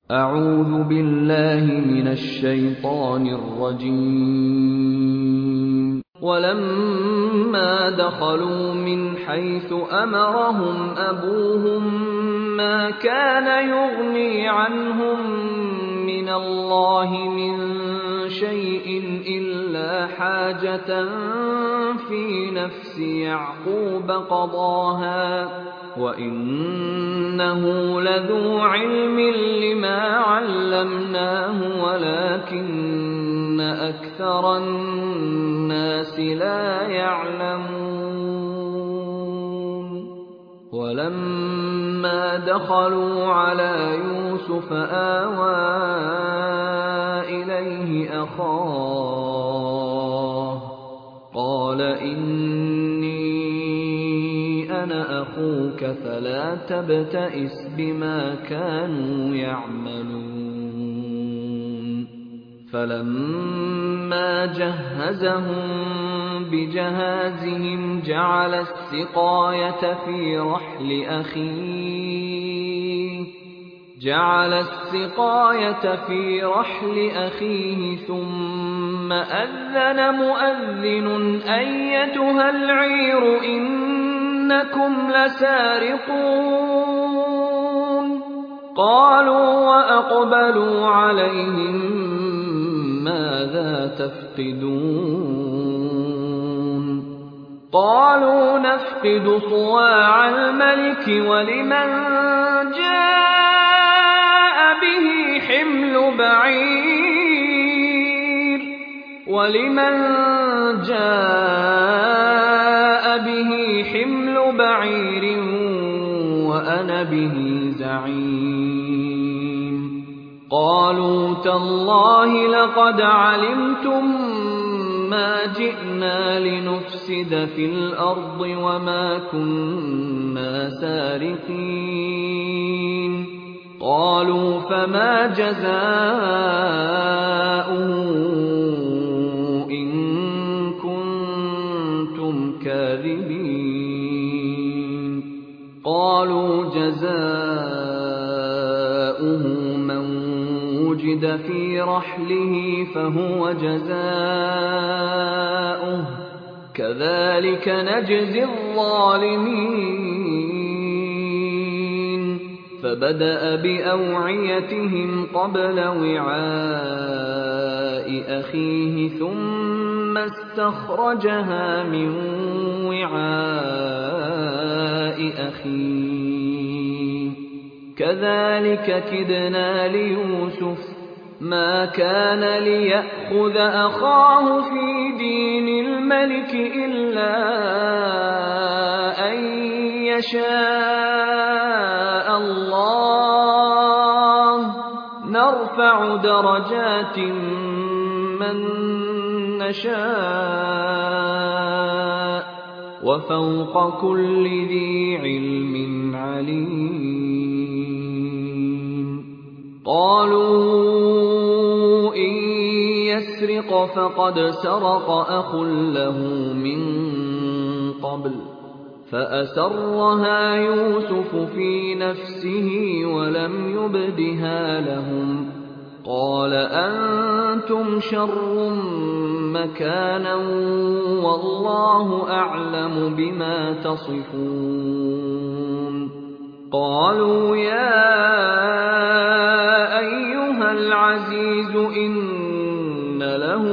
أعوذ بالله من الشيطان الرجيم ولما دخلوا من حيث أمرهم أبوهم ما كان يغني عنهم من الله من شيء إلا حاجة في نفس يعقوب قضاها وإنه لذو علم لما علمناه ولكن أكثر الناس لا يعلمون ولما دخلوا على يوسف آوى إليه أخاه قال إني أنا أخوك فلا تبتئس بما كانوا يعملون فلما جهزهم بجهازهم جعل السقاية في رحل أخيه جعل السقاية في رحل أخيه ثم أذن مؤذن أيتها العير إنكم لسارقون قالوا وأقبلوا عليهم ماذا تفقدون قالوا نفقد صواع الملك ولمن جاء به حمل بعير ولمن جاء به حمل بعير وأنا به زعيم قالوا تالله لقد علمتم ما جئنا لنفسد في الأرض وما كنا سارقين قالوا فما جزاؤه إن كنتم كاذبين قالوا جزاؤه من وجد في رحله فهو جزاؤه كذلك نجزي الظالمين فبدا باوعيتهم قبل وعاء اخيه ثم استخرجها من وعاء اخيه كذلك كدنا ليوسف ما كان ليأخذ أخاه في دين الملك إلا أن يشاء الله نرفع درجات من نشاء وفوق كل ذي علم عليم قالوا إن يسرق فقد سرق أخ له من قبل فأسرها يوسف في نفسه ولم يبدها لهم قال أنتم شر مكانا والله أعلم بما تصفون قالوا يا أيها العزيز إن له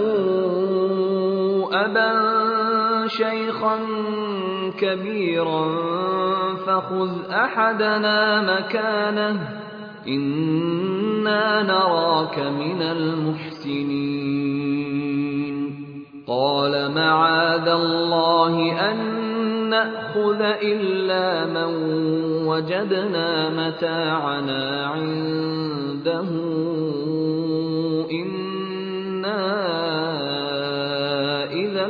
أبا شيخا كبيرا فخذ أحدنا مكانه إنا نراك من المحسنين قال معاذ الله أن نأخذ إلا من وجدنا متاعنا عنده إنا إذا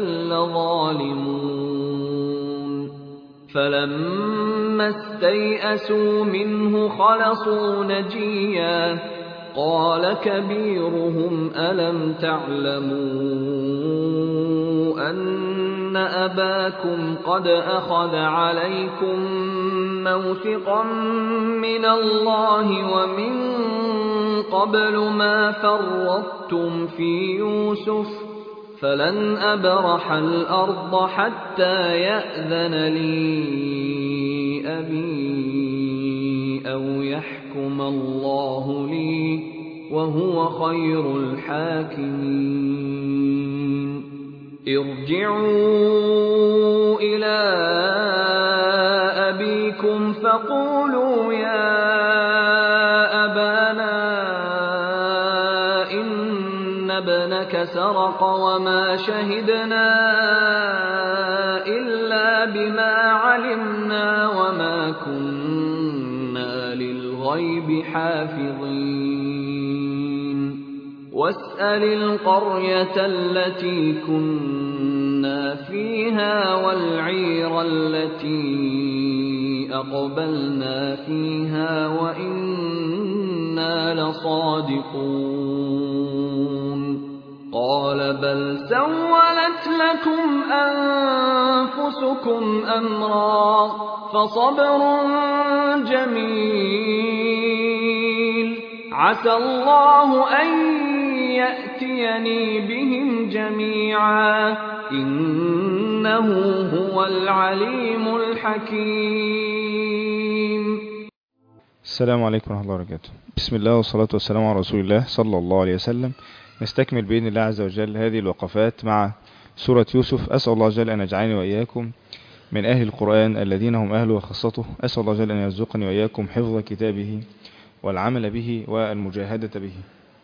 لظالمون فلما استيئسوا منه خلصوا نجيا قال كبيرهم ألم تعلموا أن أباكم قد أخذ عليكم موثقا من الله ومن قبل ما فرطتم في يوسف فلن أبرح الأرض حتى يأذن لي أبي أو يحكم الله لي وهو خير الحاكمين ارجعوا إلى أبيكم فقولوا يا أبانا إن ابنك سرق وما شهدنا إلا بما علمنا وما كنا للغيب حافظين واسأل القرية التي كنا فيها والعير التي أقبلنا فيها وإنا لصادقون قال بل سولت لكم أنفسكم أمرا فصبر جميل عسى الله أن يأتيني بهم جميعا إنه هو العليم الحكيم السلام عليكم ورحمة الله وبركاته بسم الله والصلاة والسلام على رسول الله صلى الله عليه وسلم نستكمل بإذن الله عز وجل هذه الوقفات مع سورة يوسف أسأل الله جل أن يجعلني وإياكم من أهل القرآن الذين هم أهله وخاصته أسأل الله جل أن يرزقني وإياكم حفظ كتابه والعمل به والمجاهدة به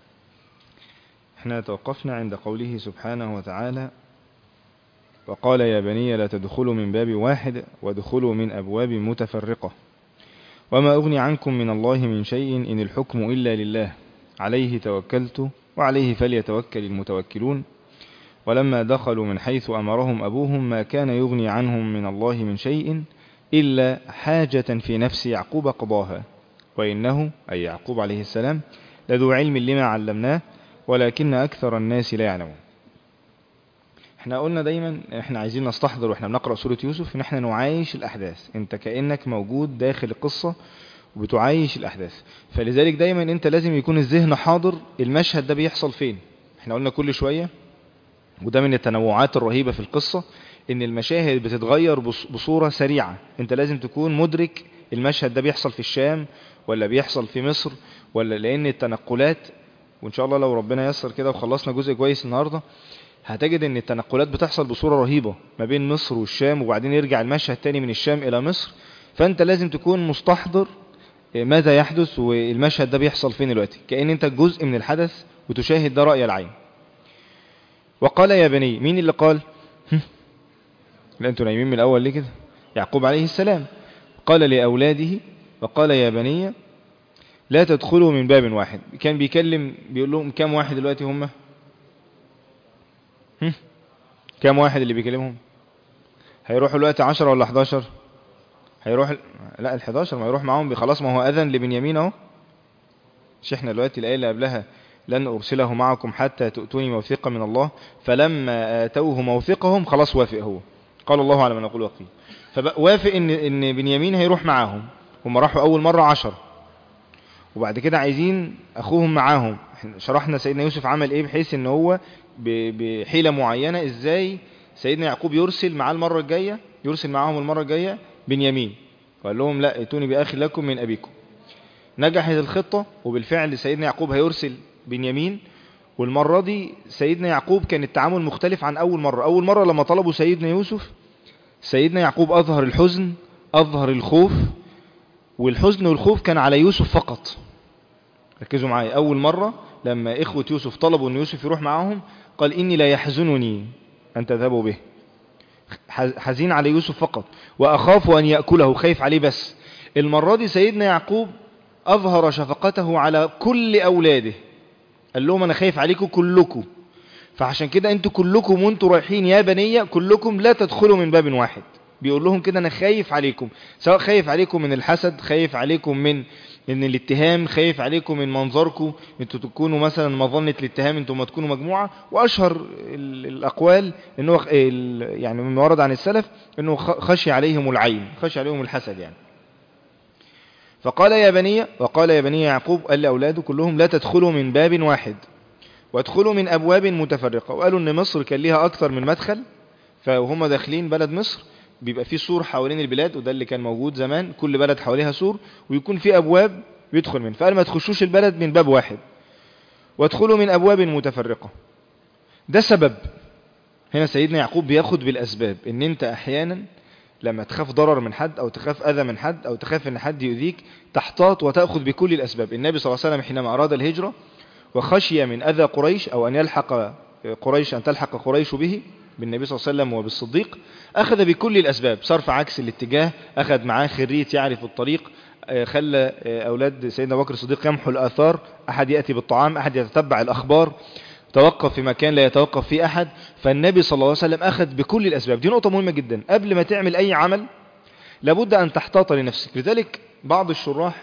احنا توقفنا عند قوله سبحانه وتعالى وقال يا بني لا تدخلوا من باب واحد وادخلوا من أبواب متفرقة وما أغني عنكم من الله من شيء إن الحكم إلا لله عليه توكلت وعليه فليتوكل المتوكلون ولما دخلوا من حيث أمرهم أبوهم ما كان يغني عنهم من الله من شيء إلا حاجة في نفس يعقوب قضاها وإنه أي يعقوب عليه السلام لذو علم لما علمناه ولكن أكثر الناس لا يعلمون احنا قلنا دايما احنا عايزين نستحضر واحنا بنقرأ سورة يوسف ان احنا نعايش الأحداث انت كأنك موجود داخل القصة وبتعايش الأحداث فلذلك دايما انت لازم يكون الذهن حاضر المشهد ده بيحصل فين احنا قلنا كل شوية وده من التنوعات الرهيبة في القصة ان المشاهد بتتغير بصورة سريعة انت لازم تكون مدرك المشهد ده بيحصل في الشام ولا بيحصل في مصر ولا لان التنقلات وان شاء الله لو ربنا يسر كده وخلصنا جزء كويس النهاردة هتجد ان التنقلات بتحصل بصورة رهيبة ما بين مصر والشام وبعدين يرجع المشهد تاني من الشام الى مصر فانت لازم تكون مستحضر ماذا يحدث والمشهد ده بيحصل فين دلوقتي كأن انت جزء من الحدث وتشاهد ده رأي العين وقال يا بني مين اللي قال لا انتوا نايمين من الاول ليه كده يعقوب عليه السلام قال لأولاده وقال يا بني لا تدخلوا من باب واحد كان بيكلم بيقول لهم كام واحد دلوقتي هم كام واحد اللي بيكلمهم هيروحوا دلوقتي 10 ولا 11 هيروح لا ال 11 ما يروح معاهم خلاص ما هو اذن لبنيامين اهو مش احنا دلوقتي الايه اللي قبلها لن ارسله معكم حتى تؤتوني موثقا من الله فلما اتوه موثقهم خلاص وافق هو قال الله على ما نقول وقيل فوافق ان ان بنيامين هيروح معاهم هم راحوا اول مره 10 وبعد كده عايزين اخوهم معاهم شرحنا سيدنا يوسف عمل ايه بحيث ان هو بحيله معينه ازاي سيدنا يعقوب يرسل معاه المره الجايه يرسل معاهم المره الجايه بنيامين وقال لهم لا ائتوني باخ لكم من ابيكم نجحت الخطه وبالفعل سيدنا يعقوب هيرسل بنيامين والمره دي سيدنا يعقوب كان التعامل مختلف عن اول مره اول مره لما طلبوا سيدنا يوسف سيدنا يعقوب اظهر الحزن اظهر الخوف والحزن والخوف كان على يوسف فقط ركزوا معايا اول مره لما اخوه يوسف طلبوا ان يوسف يروح معاهم قال اني لا يحزنني ان تذهبوا به حزين على يوسف فقط وأخاف أن يأكله خايف عليه بس المرة دي سيدنا يعقوب أظهر شفقته على كل أولاده قال لهم أنا خايف عليكم كلكم فعشان كده أنتوا كلكم وانتوا رايحين يا بنية كلكم لا تدخلوا من باب واحد بيقول لهم كده أنا خايف عليكم سواء خايف عليكم من الحسد خايف عليكم من من الاتهام خايف عليكم من منظركم انتوا تكونوا مثلا مظنة الاتهام انتوا ما تكونوا مجموعة واشهر الاقوال انه يعني مما ورد عن السلف انه خشي عليهم العين خشي عليهم الحسد يعني فقال يا بني وقال يا بني يعقوب قال لأولاده كلهم لا تدخلوا من باب واحد وادخلوا من أبواب متفرقة وقالوا أن مصر كان ليها أكثر من مدخل فهم داخلين بلد مصر بيبقى في سور حوالين البلاد وده اللي كان موجود زمان كل بلد حواليها سور ويكون في أبواب بيدخل من فقال ما تخشوش البلد من باب واحد وادخلوا من أبواب متفرقة ده سبب هنا سيدنا يعقوب بياخد بالأسباب ان انت احيانا لما تخاف ضرر من حد او تخاف اذى من حد او تخاف ان حد يؤذيك تحتاط وتأخذ بكل الاسباب النبي صلى الله عليه وسلم حينما اراد الهجرة وخشي من اذى قريش او ان يلحق قريش ان تلحق قريش به بالنبي صلى الله عليه وسلم وبالصديق اخذ بكل الاسباب صرف عكس الاتجاه اخذ معاه خريت يعرف الطريق خلى اولاد سيدنا بكر الصديق يمحوا الاثار احد يأتي بالطعام احد يتتبع الاخبار توقف في مكان لا يتوقف فيه أحد فالنبي صلى الله عليه وسلم أخذ بكل الأسباب دي نقطة مهمة جدا قبل ما تعمل أي عمل لابد أن تحتاط لنفسك لذلك بعض الشراح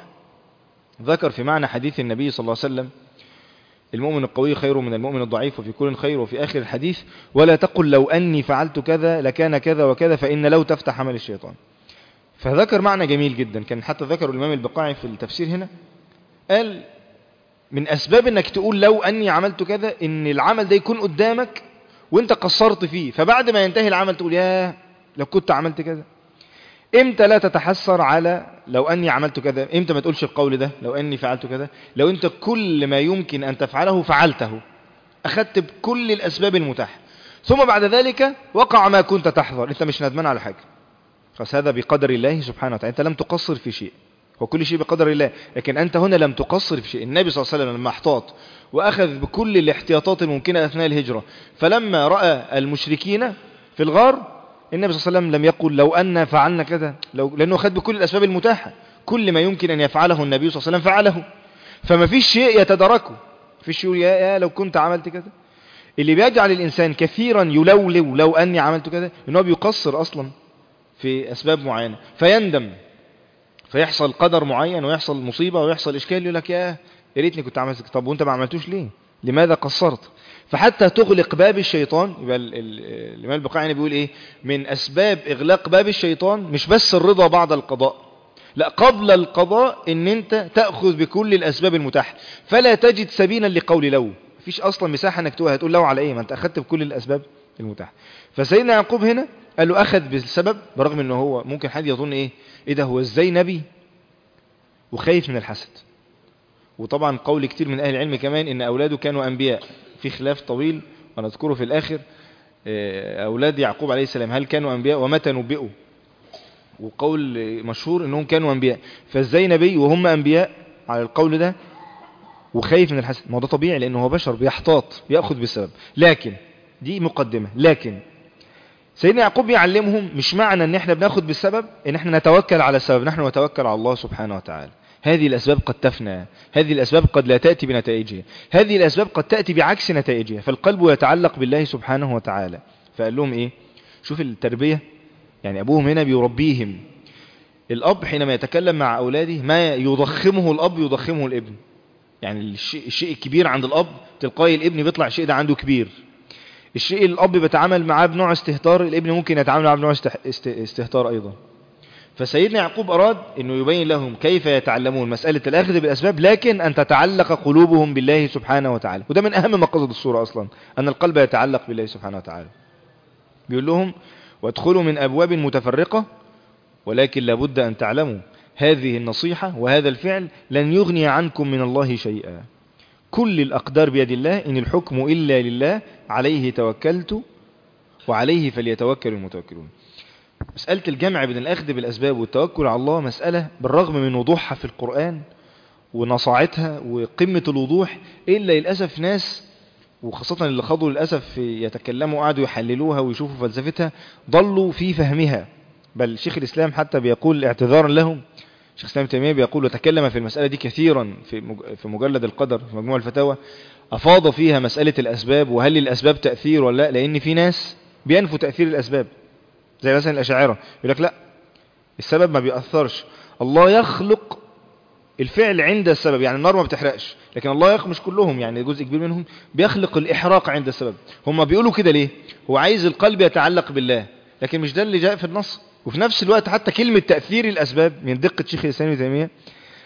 ذكر في معنى حديث النبي صلى الله عليه وسلم المؤمن القوي خير من المؤمن الضعيف وفي كل خير وفي آخر الحديث ولا تقل لو أني فعلت كذا لكان كذا وكذا فإن لو تفتح عمل الشيطان فذكر معنى جميل جدا كان حتى ذكر الإمام البقاعي في التفسير هنا قال من أسباب أنك تقول لو أني عملت كذا أن العمل ده يكون قدامك وانت قصرت فيه فبعد ما ينتهي العمل تقول يا لو كنت عملت كذا امتى لا تتحسر على لو أني عملت كذا امتى ما تقولش القول ده لو أني فعلت كذا لو انت كل ما يمكن أن تفعله فعلته أخذت بكل الأسباب المتاحة ثم بعد ذلك وقع ما كنت تحذر انت مش ندمان على حاجة خلاص هذا بقدر الله سبحانه وتعالى انت لم تقصر في شيء وكل شيء بقدر الله لكن أنت هنا لم تقصر في شيء النبي صلى الله عليه وسلم لما احتاط وأخذ بكل الاحتياطات الممكنة أثناء الهجرة فلما رأى المشركين في الغار النبي صلى الله عليه وسلم لم يقل لو أن فعلنا كذا لو لأنه أخذ بكل الأسباب المتاحة كل ما يمكن أن يفعله النبي صلى الله عليه وسلم فعله فما فيش شيء يتدركه فيش يقول يا, يا لو كنت عملت كذا اللي بيجعل الإنسان كثيرا يلولو لو أني عملت كذا إنه بيقصر أصلا في أسباب معينة فيندم فيحصل قدر معين ويحصل مصيبة ويحصل إشكال يقول لك يا ريتني كنت عملت طب وانت ما عملتوش ليه لماذا قصرت فحتى تغلق باب الشيطان يبقى الإمام البقاعي بيقول إيه من أسباب إغلاق باب الشيطان مش بس الرضا بعد القضاء لا قبل القضاء ان انت تأخذ بكل الأسباب المتاحة فلا تجد سبيلا لقول لو مفيش أصلا مساحة انك تقول هتقول لو على ايه ما انت أخذت بكل الأسباب المتاحة فسيدنا يعقوب هنا قال له أخذ بالسبب برغم انه هو ممكن حد يظن ايه ايه ده هو ازاي نبي وخايف من الحسد وطبعا قول كتير من أهل العلم كمان ان أولاده كانوا أنبياء في خلاف طويل ونذكره في الآخر أولاد يعقوب عليه السلام هل كانوا أنبياء ومتى نبئوا وقول مشهور انهم كانوا أنبياء فازاي نبي وهم أنبياء على القول ده وخايف من الحسد ما ده طبيعي لأنه هو بشر بيحتاط بيأخذ بالسبب لكن دي مقدمة لكن سيدنا يعقوب يعلمهم مش معنى ان احنا بناخد بالسبب ان احنا نتوكل على السبب نحن نتوكل على الله سبحانه وتعالى هذه الأسباب قد تفنى هذه الأسباب قد لا تأتي بنتائجها هذه الأسباب قد تأتي بعكس نتائجها فالقلب يتعلق بالله سبحانه وتعالى فقال لهم ايه شوف التربية يعني أبوهم هنا بيربيهم الأب حينما يتكلم مع أولاده ما يضخمه الأب يضخمه الابن يعني الشيء, الشيء الكبير عند الأب تلقائي الابن بيطلع الشيء ده عنده كبير الشيء الأب بيتعامل معاه بنوع استهتار الابن ممكن يتعامل معاه بنوع استهتار أيضا فسيدنا يعقوب أراد أنه يبين لهم كيف يتعلمون مسألة الأخذ بالأسباب لكن أن تتعلق قلوبهم بالله سبحانه وتعالى وده من أهم مقاصد الصورة أصلا أن القلب يتعلق بالله سبحانه وتعالى بيقول لهم وادخلوا من أبواب متفرقة ولكن لابد أن تعلموا هذه النصيحة وهذا الفعل لن يغني عنكم من الله شيئا كل الأقدار بيد الله إن الحكم إلا لله عليه توكلت وعليه فليتوكل المتوكلون مسألة الجمع بين الأخذ بالأسباب والتوكل على الله مسألة بالرغم من وضوحها في القرآن ونصاعتها وقمة الوضوح إلا للأسف ناس وخاصة اللي خضوا للأسف يتكلموا قعدوا يحللوها ويشوفوا فلسفتها ضلوا في فهمها بل شيخ الإسلام حتى بيقول اعتذارا لهم شيخ الإسلام تيمية بيقول وتكلم في المسألة دي كثيرا في في مجلد القدر في مجموع الفتاوى أفاض فيها مسألة الأسباب وهل للأسباب تأثير ولا لا لأن في ناس بينفوا تأثير الأسباب زي مثلا الأشاعرة يقول لك لا السبب ما بيأثرش الله يخلق الفعل عند السبب يعني النار ما بتحرقش لكن الله يخلق مش كلهم يعني جزء كبير منهم بيخلق الإحراق عند السبب هم بيقولوا كده ليه هو عايز القلب يتعلق بالله لكن مش ده اللي جاء في النص وفي نفس الوقت حتى كلمة تأثير الأسباب من دقة شيخ الإسلام ابن تيمية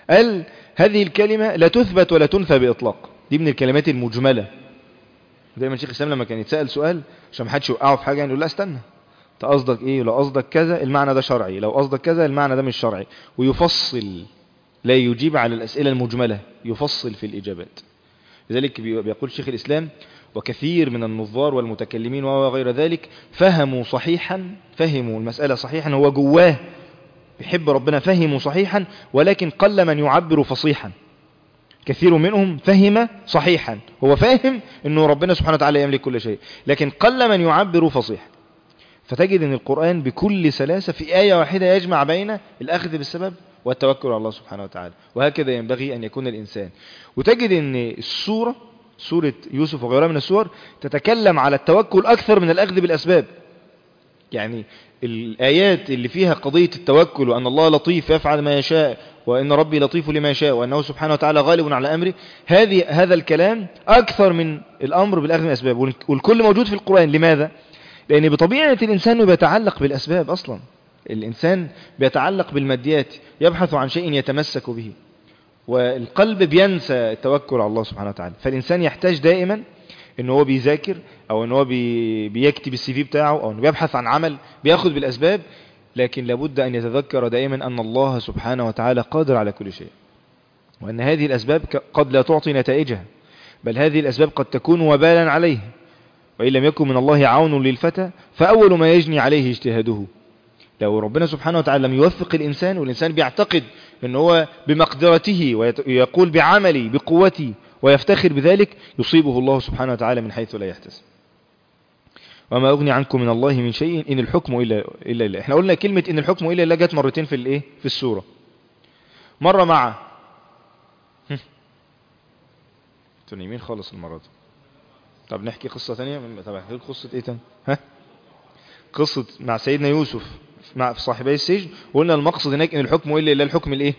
قال هذه الكلمة لا تثبت ولا تنفى بإطلاق دي من الكلمات المجملة دايما شيخ الإسلام لما كان يتسأل سؤال عشان ما حدش يوقعه في حاجة يعني يقول لا استنى انت قصدك ايه لو قصدك كذا المعنى ده شرعي لو قصدك كذا المعنى ده مش شرعي ويفصل لا يجيب على الأسئلة المجملة يفصل في الإجابات لذلك بيقول شيخ الإسلام وكثير من النظار والمتكلمين وغير ذلك فهموا صحيحا فهموا المسألة صحيحا هو جواه بيحب ربنا فهموا صحيحا ولكن قل من يعبر فصيحا كثير منهم فهم صحيحا هو فاهم انه ربنا سبحانه وتعالى يملك كل شيء لكن قل من يعبر فصيحا فتجد ان القرآن بكل سلاسة في آية واحدة يجمع بين الأخذ بالسبب والتوكل على الله سبحانه وتعالى وهكذا ينبغي أن يكون الإنسان وتجد ان السورة سورة يوسف وغيرها من السور تتكلم على التوكل أكثر من الأخذ بالأسباب يعني الآيات اللي فيها قضية التوكل وأن الله لطيف يفعل ما يشاء وأن ربي لطيف لما يشاء وأنه سبحانه وتعالى غالب على أمره هذه هذا الكلام أكثر من الأمر بالأخذ من الأسباب والكل موجود في القرآن لماذا؟ لأن بطبيعة الإنسان بيتعلق بالأسباب أصلا الإنسان بيتعلق بالماديات يبحث عن شيء يتمسك به والقلب بينسى التوكل على الله سبحانه وتعالى فالإنسان يحتاج دائما ان هو بيذاكر او ان هو بي بيكتب السي في بتاعه او انه بيبحث عن عمل بياخد بالاسباب لكن لابد ان يتذكر دائما ان الله سبحانه وتعالى قادر على كل شيء وان هذه الاسباب قد لا تعطي نتائجها بل هذه الاسباب قد تكون وبالا عليه وان لم يكن من الله عون للفتى فاول ما يجني عليه اجتهاده لو ربنا سبحانه وتعالى لم يوفق الانسان والانسان بيعتقد ان هو بمقدرته ويقول بعملي بقوتي ويفتخر بذلك يصيبه الله سبحانه وتعالى من حيث لا يحتسب وما أغني عنكم من الله من شيء إن الحكم إلا إلا إلا إحنا قلنا كلمة إن الحكم إلا إلا جت مرتين في الإيه في السورة مرة مع انتوا نايمين خالص المرة دي طب نحكي قصة ثانية طب احكي قصة إيه تاني ها قصة مع سيدنا يوسف مع في صاحبي السجن وقلنا المقصد هناك إن الحكم إلا إلا الحكم الإيه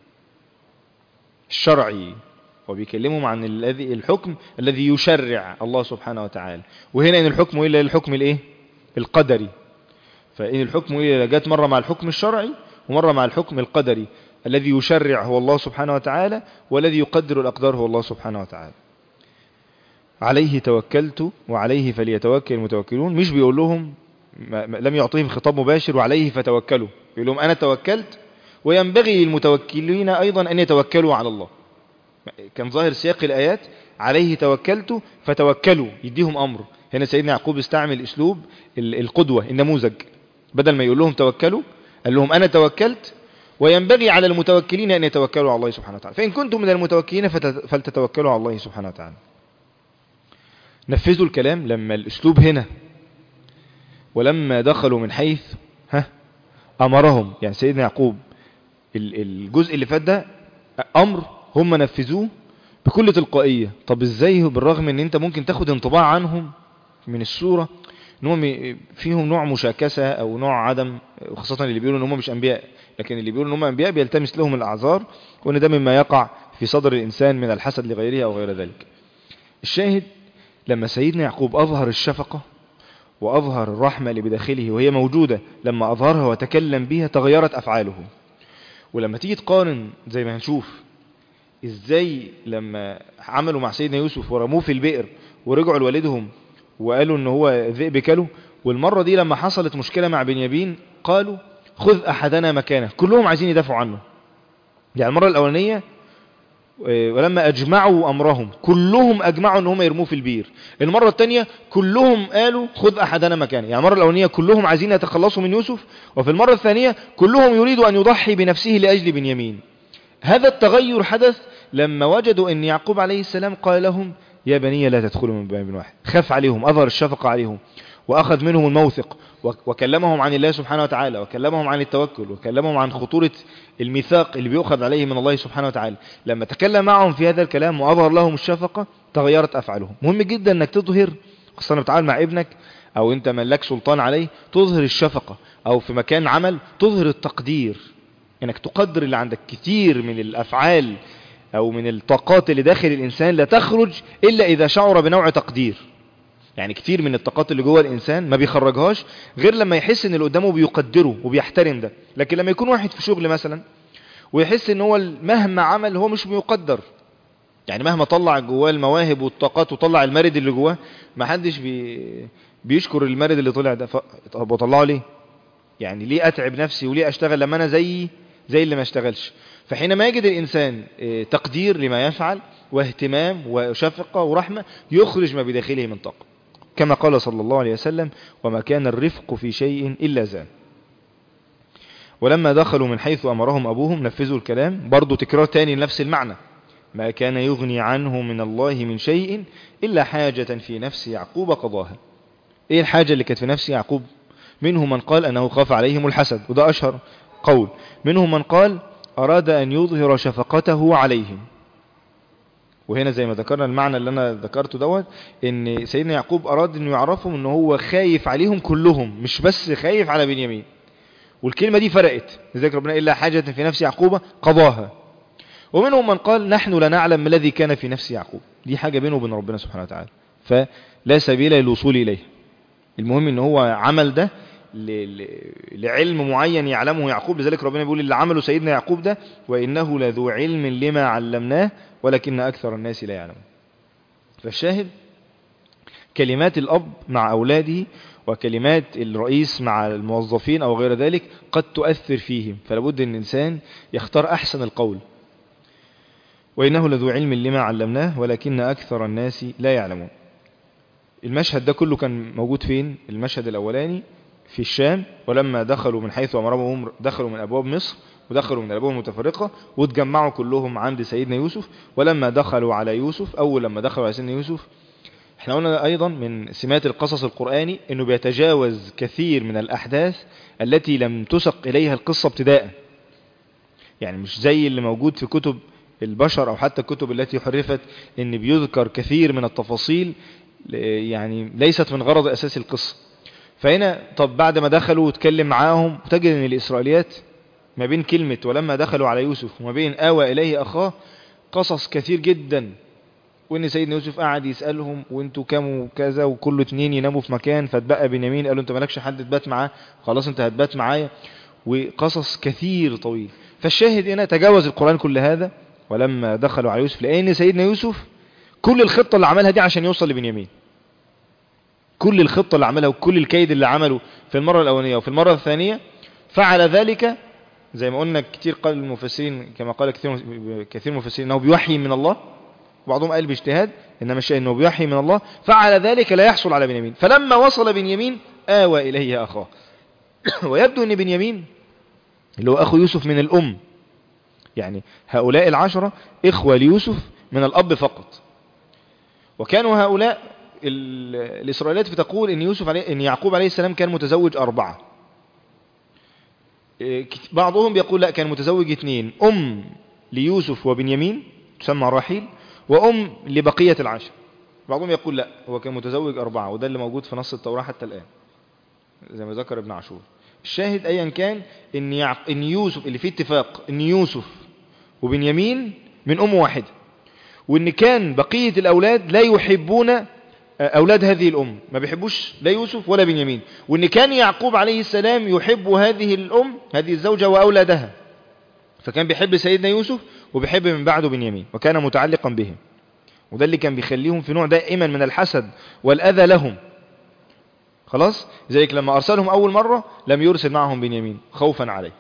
الشرعي وبيكلمهم عن الذي الحكم الذي يشرع الله سبحانه وتعالى وهنا ان الحكم الا الحكم الايه القدري فان الحكم الا جت مره مع الحكم الشرعي ومره مع الحكم القدري الذي يشرع هو الله سبحانه وتعالى والذي يقدر الاقدار هو الله سبحانه وتعالى عليه توكلت وعليه فليتوكل المتوكلون مش بيقول لهم لم يعطيهم خطاب مباشر وعليه فتوكلوا بيقول لهم انا توكلت وينبغي للمتوكلين ايضا ان يتوكلوا على الله كان ظاهر سياق الآيات عليه توكلت فتوكلوا يديهم أمر هنا سيدنا يعقوب استعمل أسلوب القدوة النموذج بدل ما يقول لهم توكلوا قال لهم أنا توكلت وينبغي على المتوكلين أن يتوكلوا على الله سبحانه وتعالى فإن كنتم من المتوكلين فلتتوكلوا على الله سبحانه وتعالى نفذوا الكلام لما الأسلوب هنا ولما دخلوا من حيث ها أمرهم يعني سيدنا يعقوب الجزء اللي فات ده أمر هم نفذوه بكل تلقائية طب ازاي بالرغم ان انت ممكن تاخد انطباع عنهم من السورة ان هم فيهم نوع مشاكسة او نوع عدم وخاصة اللي بيقولوا ان هم مش انبياء لكن اللي بيقولوا ان هم انبياء بيلتمس لهم الاعذار وان ده مما يقع في صدر الانسان من الحسد لغيره او غير ذلك الشاهد لما سيدنا يعقوب اظهر الشفقة واظهر الرحمة اللي بداخله وهي موجودة لما اظهرها وتكلم بها تغيرت افعاله ولما تيجي تقارن زي ما هنشوف ازاي لما عملوا مع سيدنا يوسف ورموه في البئر ورجعوا لوالدهم وقالوا ان هو ذئب كله والمرة دي لما حصلت مشكلة مع بنيامين قالوا خذ احدنا مكانه كلهم عايزين يدافعوا عنه يعني المرة الاولانية ولما اجمعوا امرهم كلهم اجمعوا ان هم يرموه في البير المرة الثانية كلهم قالوا خذ احدنا مكانه يعني المرة الاولانية كلهم عايزين يتخلصوا من يوسف وفي المرة الثانية كلهم يريدوا ان يضحي بنفسه لاجل بنيامين هذا التغير حدث لما وجدوا ان يعقوب عليه السلام قال لهم يا بني لا تدخلوا من باب واحد خاف عليهم أظهر الشفقة عليهم وأخذ منهم الموثق وكلمهم عن الله سبحانه وتعالى وكلمهم عن التوكل وكلمهم عن خطورة الميثاق اللي بيؤخذ عليه من الله سبحانه وتعالى لما تكلم معهم في هذا الكلام وأظهر لهم الشفقة تغيرت أفعالهم مهم جدا أنك تظهر خاصة بتعامل مع ابنك أو أنت من لك سلطان عليه تظهر الشفقة أو في مكان عمل تظهر التقدير انك تقدر اللي عندك كثير من الافعال او من الطاقات اللي داخل الانسان لا تخرج الا اذا شعر بنوع تقدير يعني كتير من الطاقات اللي جوه الانسان ما بيخرجهاش غير لما يحس ان اللي قدامه بيقدره وبيحترم ده لكن لما يكون واحد في شغل مثلا ويحس ان هو مهما عمل هو مش بيقدر يعني مهما طلع جواه المواهب والطاقات وطلع المارد اللي جواه ما حدش بي بيشكر المارد اللي طلع ده ف... طب وطلعه ليه يعني ليه اتعب نفسي وليه اشتغل لما انا زي زي اللي ما اشتغلش فحينما يجد الانسان اه، تقدير لما يفعل واهتمام وشفقة ورحمة يخرج ما بداخله من طاقة كما قال صلى الله عليه وسلم وما كان الرفق في شيء إلا زان ولما دخلوا من حيث أمرهم أبوهم نفذوا الكلام برضو تكرار تاني لنفس المعنى ما كان يغني عنه من الله من شيء إلا حاجة في نفس يعقوب قضاها إيه الحاجة اللي كانت في نفس يعقوب منهم من قال أنه خاف عليهم الحسد وده أشهر قول منهم من قال أراد أن يظهر شفقته عليهم وهنا زي ما ذكرنا المعنى اللي أنا ذكرته دوت إن سيدنا يعقوب أراد أن يعرفهم أنه هو خايف عليهم كلهم مش بس خايف على بنيامين والكلمة دي فرقت لذلك ربنا إلا حاجة في نفس يعقوب قضاها ومنهم من قال نحن لا نعلم ما الذي كان في نفس يعقوب دي حاجة بينه وبين ربنا سبحانه وتعالى فلا سبيل للوصول إليه المهم ان هو عمل ده ل- ل- لعلم معين يعلمه يعقوب لذلك ربنا بيقول اللي عمله سيدنا يعقوب ده وإنه لذو علم لما علمناه ولكن أكثر الناس لا يعلمون فالشاهد كلمات الأب مع أولاده وكلمات الرئيس مع الموظفين أو غير ذلك قد تؤثر فيهم فلابد أن الإنسان يختار أحسن القول وإنه لذو علم لما علمناه ولكن أكثر الناس لا يعلمون المشهد ده كله كان موجود فين المشهد الأولاني في الشام ولما دخلوا من حيث أمرهم دخلوا من أبواب مصر ودخلوا من الأبواب المتفرقة واتجمعوا كلهم عند سيدنا يوسف ولما دخلوا على يوسف أول لما دخلوا على سيدنا يوسف احنا قلنا أيضا من سمات القصص القرآني أنه بيتجاوز كثير من الأحداث التي لم تسق إليها القصة ابتداء يعني مش زي اللي موجود في كتب البشر أو حتى الكتب التي حرفت أن بيذكر كثير من التفاصيل يعني ليست من غرض أساس القصة فهنا طب بعد ما دخلوا واتكلم معاهم تجد أن الإسرائيليات ما بين كلمة ولما دخلوا على يوسف وما بين آوى إليه أخاه قصص كثير جدا وان سيدنا يوسف قعد يسألهم وانتوا كام وكذا وكل اتنين يناموا في مكان فاتبقى بنيامين قالوا انت مالكش حد تبات معاه خلاص انت هتبات معايا وقصص كثير طويل فالشاهد هنا تجاوز القرآن كل هذا ولما دخلوا على يوسف لأن سيدنا يوسف كل الخطة اللي عملها دي عشان يوصل لبنيامين كل الخطة اللي عملها وكل الكيد اللي عمله في المرة الأولانية وفي المرة الثانية فعل ذلك زي ما قلنا كتير قال المفسرين كما قال كثير كثير مفسرين انه بيوحي من الله بعضهم قال باجتهاد انما الشيء انه بيوحي من الله فعل ذلك لا يحصل على بنيامين فلما وصل بنيامين آوى إليه أخاه ويبدو ان بنيامين اللي هو أخو يوسف من الأم يعني هؤلاء العشرة إخوة ليوسف من الأب فقط وكانوا هؤلاء ال- الإسرائيليات بتقول إن يوسف عليه إن يعقوب عليه السلام كان متزوج أربعة إيه، كت- بعضهم بيقول لا كان متزوج اثنين أم ليوسف وبنيامين تسمى راحيل وأم لبقية العشر بعضهم يقول لا هو كان متزوج أربعة وده اللي موجود في نص التوراة حتى الآن زي ما ذكر ابن عاشور الشاهد أيا كان إن, يعق... إن يوسف اللي فيه اتفاق إن يوسف وبنيامين من أم واحدة وإن كان بقية الأولاد لا يحبون أولاد هذه الأم ما بيحبوش لا يوسف ولا بنيامين وإن كان يعقوب عليه السلام يحب هذه الأم هذه الزوجة وأولادها فكان بيحب سيدنا يوسف وبيحب من بعده بنيامين وكان متعلقا بهم وده اللي كان بيخليهم في نوع دائما من الحسد والأذى لهم خلاص ذلك لما أرسلهم أول مرة لم يرسل معهم بنيامين خوفا عليه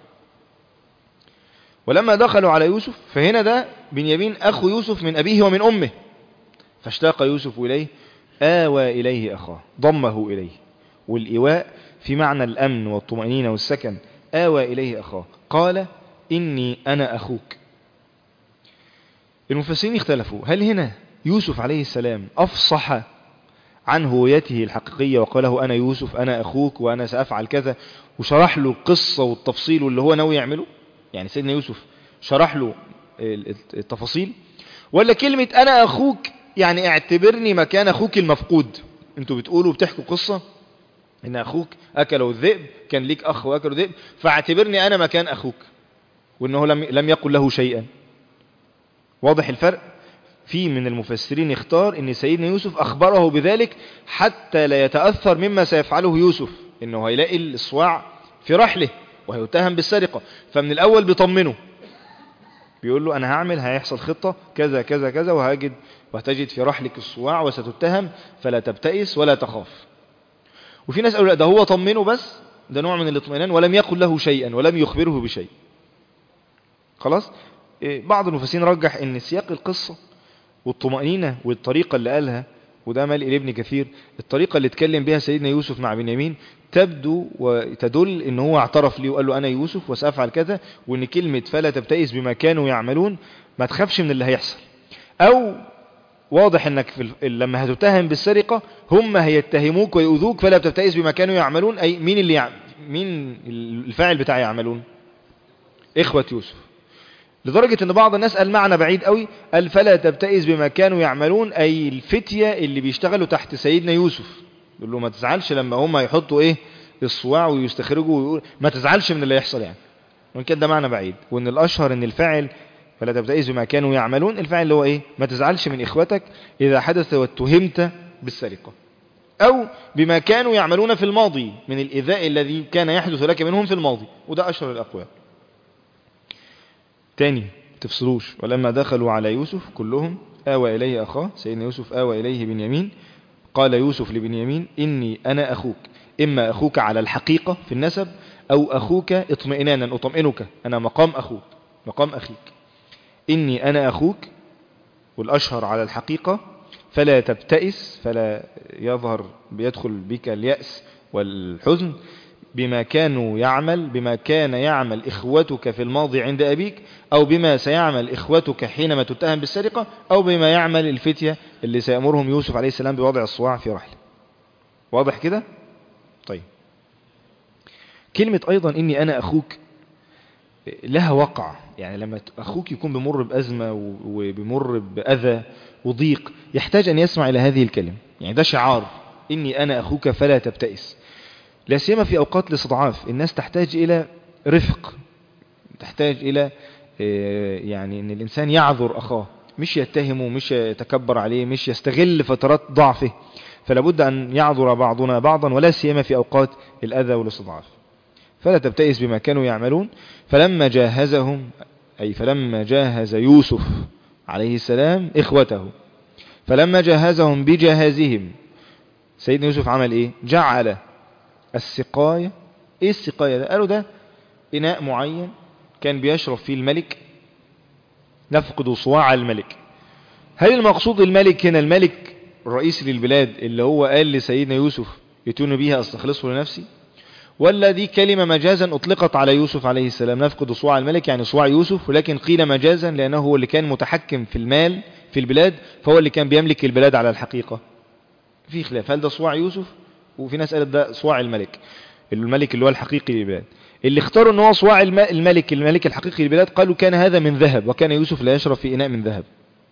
ولما دخلوا على يوسف فهنا ده بنيامين أخو يوسف من أبيه ومن أمه فاشتاق يوسف إليه آوى إليه أخاه ضمه إليه والإيواء في معنى الأمن والطمأنينة والسكن آوى إليه أخاه قال إني أنا أخوك المفسرين اختلفوا هل هنا يوسف عليه السلام أفصح عن هويته الحقيقية وقال له أنا يوسف أنا أخوك وأنا سأفعل كذا وشرح له القصة والتفصيل واللي هو ناوي يعمله يعني سيدنا يوسف شرح له التفاصيل ولا كلمة أنا أخوك يعني اعتبرني مكان أخوك المفقود انتوا بتقولوا بتحكوا قصة ان أخوك أكله الذئب كان ليك أخ وأكله الذئب فاعتبرني أنا مكان أخوك وأنه لم, لم يقل له شيئا واضح الفرق في من المفسرين اختار ان سيدنا يوسف اخبره بذلك حتى لا يتأثر مما سيفعله يوسف انه هيلاقي الصواع في رحله وهيتهم بالسرقة فمن الاول بيطمنه بيقول له أنا هعمل هيحصل خطة كذا كذا كذا وهجد وهتجد في رحلك الصواع وستتهم فلا تبتئس ولا تخاف وفي ناس قالوا لا ده هو طمنه بس ده نوع من الاطمئنان ولم يقل له شيئا ولم يخبره بشيء خلاص إيه، بعض المفسرين رجح ان سياق القصة والطمأنينة والطريقة اللي قالها وده مال إلى ابن كثير الطريقة اللي اتكلم بها سيدنا يوسف مع بنيامين تبدو وتدل ان هو اعترف لي وقال له انا يوسف وسأفعل كذا وان كلمة فلا تبتئس بما كانوا يعملون ما تخافش من اللي هيحصل او واضح انك في ال- لما هتتهم بالسرقة هم هيتهموك ويؤذوك فلا تبتئس بما كانوا يعملون اي مين اللي يع... مين الفاعل بتاع يعملون اخوة يوسف لدرجة ان بعض الناس قال معنى بعيد قوي قال فلا تبتئس بما كانوا يعملون اي الفتية اللي بيشتغلوا تحت سيدنا يوسف يقول له ما تزعلش لما هم يحطوا ايه الصواع ويستخرجوا ويقول ما تزعلش من اللي يحصل يعني وان كان ده معنى بعيد وان الاشهر ان الفاعل فلا تبتئس بما كانوا يعملون الفاعل اللي هو ايه ما تزعلش من اخوتك اذا حدث واتهمت بالسرقة او بما كانوا يعملون في الماضي من الايذاء الذي كان يحدث لك منهم في الماضي وده اشهر الاقوال تاني تفصلوش ولما دخلوا على يوسف كلهم آوى إليه أخاه سيدنا يوسف آوى إليه بنيامين قال يوسف لبنيامين إني أنا أخوك إما أخوك على الحقيقة في النسب أو أخوك اطمئنانا أطمئنك أنا مقام أخوك مقام أخيك إني أنا أخوك والأشهر على الحقيقة فلا تبتئس فلا يظهر بيدخل بك اليأس والحزن بما كانوا يعمل بما كان يعمل إخوتك في الماضي عند أبيك أو بما سيعمل إخوتك حينما تتهم بالسرقة أو بما يعمل الفتية اللي سيأمرهم يوسف عليه السلام بوضع الصواع في رحله واضح كده؟ طيب كلمة أيضا إني أنا أخوك لها وقع يعني لما أخوك يكون بمر بأزمة وبمر بأذى وضيق يحتاج أن يسمع إلى هذه الكلمة يعني ده شعار إني أنا أخوك فلا تبتئس لا سيما في أوقات الاستضعاف الناس تحتاج إلى رفق تحتاج إلى يعني أن الإنسان يعذر أخاه مش يتهمه مش يتكبر عليه مش يستغل فترات ضعفه فلا بد أن يعذر بعضنا بعضا ولا سيما في أوقات الأذى والاستضعاف فلا تبتئس بما كانوا يعملون فلما جاهزهم أي فلما جاهز يوسف عليه السلام إخوته فلما جهزهم بجهازهم سيدنا يوسف عمل إيه جعل السقاية إيه السقاية ده قالوا ده إناء معين كان بيشرب فيه الملك نفقد صواع الملك هل المقصود الملك هنا الملك الرئيس للبلاد اللي هو قال لسيدنا يوسف يتون بيها استخلصه لنفسي ولا دي كلمة مجازا اطلقت على يوسف عليه السلام نفقد صواع الملك يعني صواع يوسف ولكن قيل مجازا لأنه هو اللي كان متحكم في المال في البلاد فهو اللي كان بيملك البلاد على الحقيقة في خلاف هل ده صواع يوسف وفي ناس قالت ده صواع الملك الملك اللي هو الحقيقي للبلاد اللي اختاروا ان هو صواع الملك الملك الحقيقي للبلاد قالوا كان هذا من ذهب وكان يوسف لا يشرب في إناء من ذهب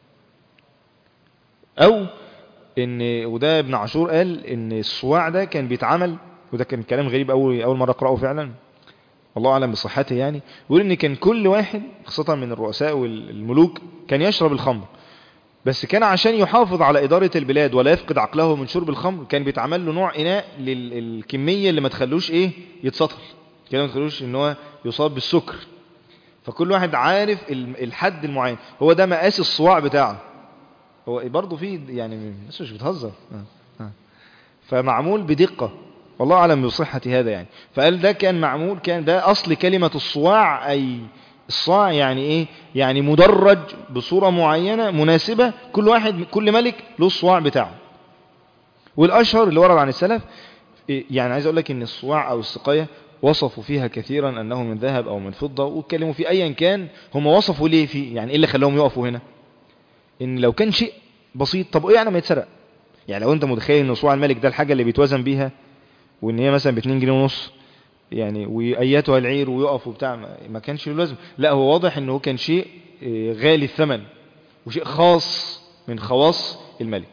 او ان وده ابن عاشور قال ان الصواع ده كان بيتعمل وده كان كلام غريب اول اول مره اقراه فعلا الله اعلم بصحته يعني يقول ان كان كل واحد خاصه من الرؤساء والملوك كان يشرب الخمر بس كان عشان يحافظ على إدارة البلاد ولا يفقد عقله من شرب الخمر كان بيتعمل له نوع إناء للكمية اللي ما تخلوش إيه يتسطل كده ما تخلوش إن هو يصاب بالسكر فكل واحد عارف الحد المعين هو ده مقاس الصواع بتاعه هو برضه فيه يعني بس مش بتهزر فمعمول بدقة والله أعلم بصحة هذا يعني فقال ده كان معمول كان ده أصل كلمة الصواع أي الصاع يعني ايه يعني مدرج بصورة معينة مناسبة كل واحد كل ملك له الصواع بتاعه والاشهر اللي ورد عن السلف يعني عايز اقول لك ان الصواع او السقاية وصفوا فيها كثيرا انه من ذهب او من فضة واتكلموا في ايا كان هم وصفوا ليه فيه يعني ايه اللي خلاهم يقفوا هنا ان لو كان شيء بسيط طب ايه يعني ما يتسرق يعني لو انت متخيل ان صواع الملك ده الحاجة اللي بيتوزن بيها وان هي مثلا ب 2 جنيه ونص يعني وأياتها العير ويقف وبتاع ما كانش له لازم لا هو واضح انه كان شيء غالي الثمن وشيء خاص من خواص الملك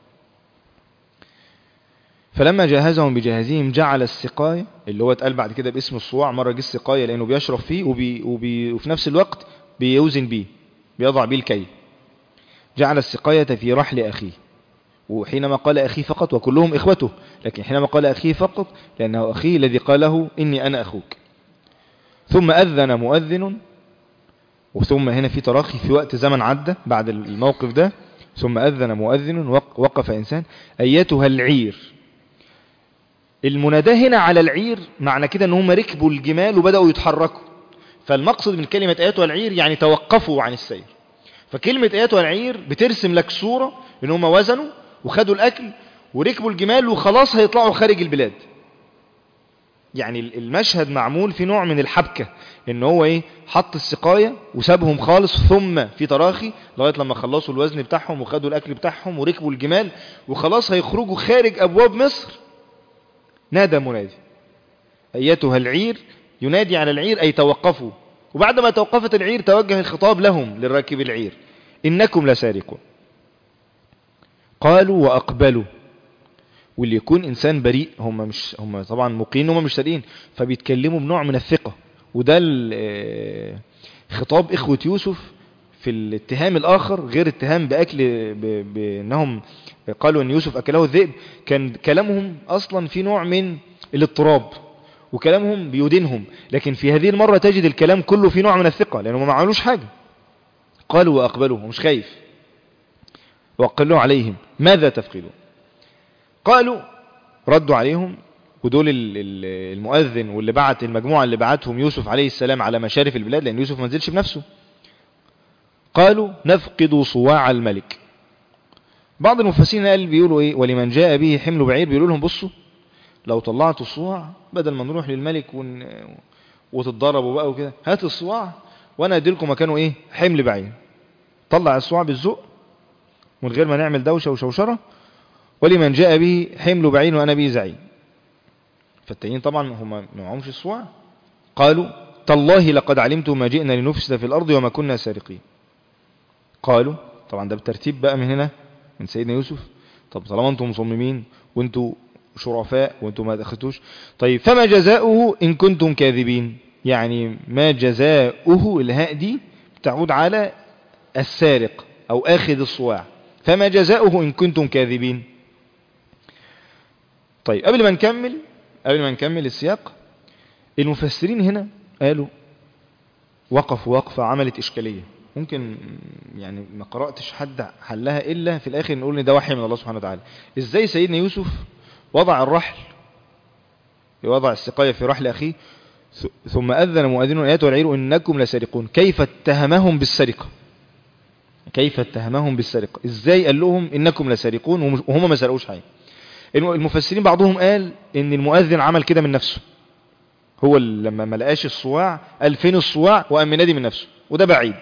فلما جهزهم بجهازهم جعل السقاية اللي هو اتقال بعد كده باسم الصواع مرة جه السقاية لأنه بيشرب فيه وبي وبي وفي نفس الوقت بيوزن بيه بيضع بيه الكي جعل السقاية في رحل أخيه وحينما قال أخي فقط وكلهم إخوته لكن حينما قال أخي فقط لأنه أخي الذي قاله إني أنا أخوك ثم أذن مؤذن وثم هنا في تراخي في وقت زمن عدى بعد الموقف ده ثم أذن مؤذن وق- وقف إنسان أيتها العير المناداة هنا على العير معنى كده ان هم ركبوا الجمال وبدأوا يتحركوا فالمقصد من كلمة أيتها العير يعني توقفوا عن السير فكلمة أيتها العير بترسم لك صورة ان هم وزنوا وخدوا الأكل وركبوا الجمال وخلاص هيطلعوا خارج البلاد يعني المشهد معمول في نوع من الحبكة ان هو ايه حط السقاية وسابهم خالص ثم في تراخي لغاية لما خلصوا الوزن بتاعهم وخدوا الاكل بتاعهم وركبوا الجمال وخلاص هيخرجوا خارج ابواب مصر نادى منادي ايتها العير ينادي على العير اي توقفوا وبعد ما توقفت العير توجه الخطاب لهم للراكب العير انكم لسارقون قالوا واقبلوا واللي يكون انسان بريء هم مش هم طبعا مقيم هم مش صادقين فبيتكلموا بنوع من الثقه وده ال- آه، خطاب اخوه يوسف في الاتهام الاخر غير اتهام باكل ب- بانهم قالوا ان يوسف اكله الذئب كان كلامهم اصلا في نوع من الاضطراب وكلامهم بيدينهم لكن في هذه المره تجد الكلام كله في نوع من الثقه لانهم ما عملوش حاجه قالوا واقبلوا هو مش خايف وقلوا عليهم ماذا تفقدون قالوا ردوا عليهم ودول ال- ال- المؤذن واللي بعت المجموعة اللي بعتهم يوسف عليه السلام على مشارف البلاد لأن يوسف ما نزلش بنفسه قالوا نفقد صواع الملك بعض المفسرين قال بيقولوا ايه ولمن جاء به حمل بعير بيقولوا لهم بصوا لو طلعتوا الصواع بدل ما نروح للملك ون... وتتضربوا بقى وكده هات الصواع وانا ادي لكم مكانه ايه حمل بعير طلع الصواع بالذوق من غير ما نعمل دوشه وشوشره ولمن جاء به حمل بعير وانا به زعيم فالتانيين طبعا هم ما معهمش الصواع قالوا تالله لقد علمتم ما جئنا لنفسد في الارض وما كنا سارقين قالوا طبعا ده بالترتيب بقى من هنا من سيدنا يوسف طب طالما انتم مصممين وانتم شرفاء وانتم ما دخلتوش طيب فما جزاؤه ان كنتم كاذبين يعني ما جزاؤه الهاء دي تعود على السارق او اخذ الصواع فما جزاؤه ان كنتم كاذبين طيب قبل ما نكمل قبل ما نكمل السياق المفسرين هنا قالوا وقفوا وقفة عملت إشكالية ممكن يعني ما قرأتش حد حلها إلا في الآخر نقول إن ده وحي من الله سبحانه وتعالى إزاي سيدنا يوسف وضع الرحل وضع السقاية في رحل أخيه ث- ثم أذن مؤذن آيات والعير إنكم لسارقون كيف اتهمهم بالسرقة كيف اتهمهم بالسرقة إزاي قال لهم إنكم لسارقون ومش- وهم ما سرقوش حاجة الم- المفسرين بعضهم قال ان المؤذن عمل كده من نفسه هو اللي لما ما لقاش الصواع قال فين الصواع وقام منادي من نفسه وده بعيد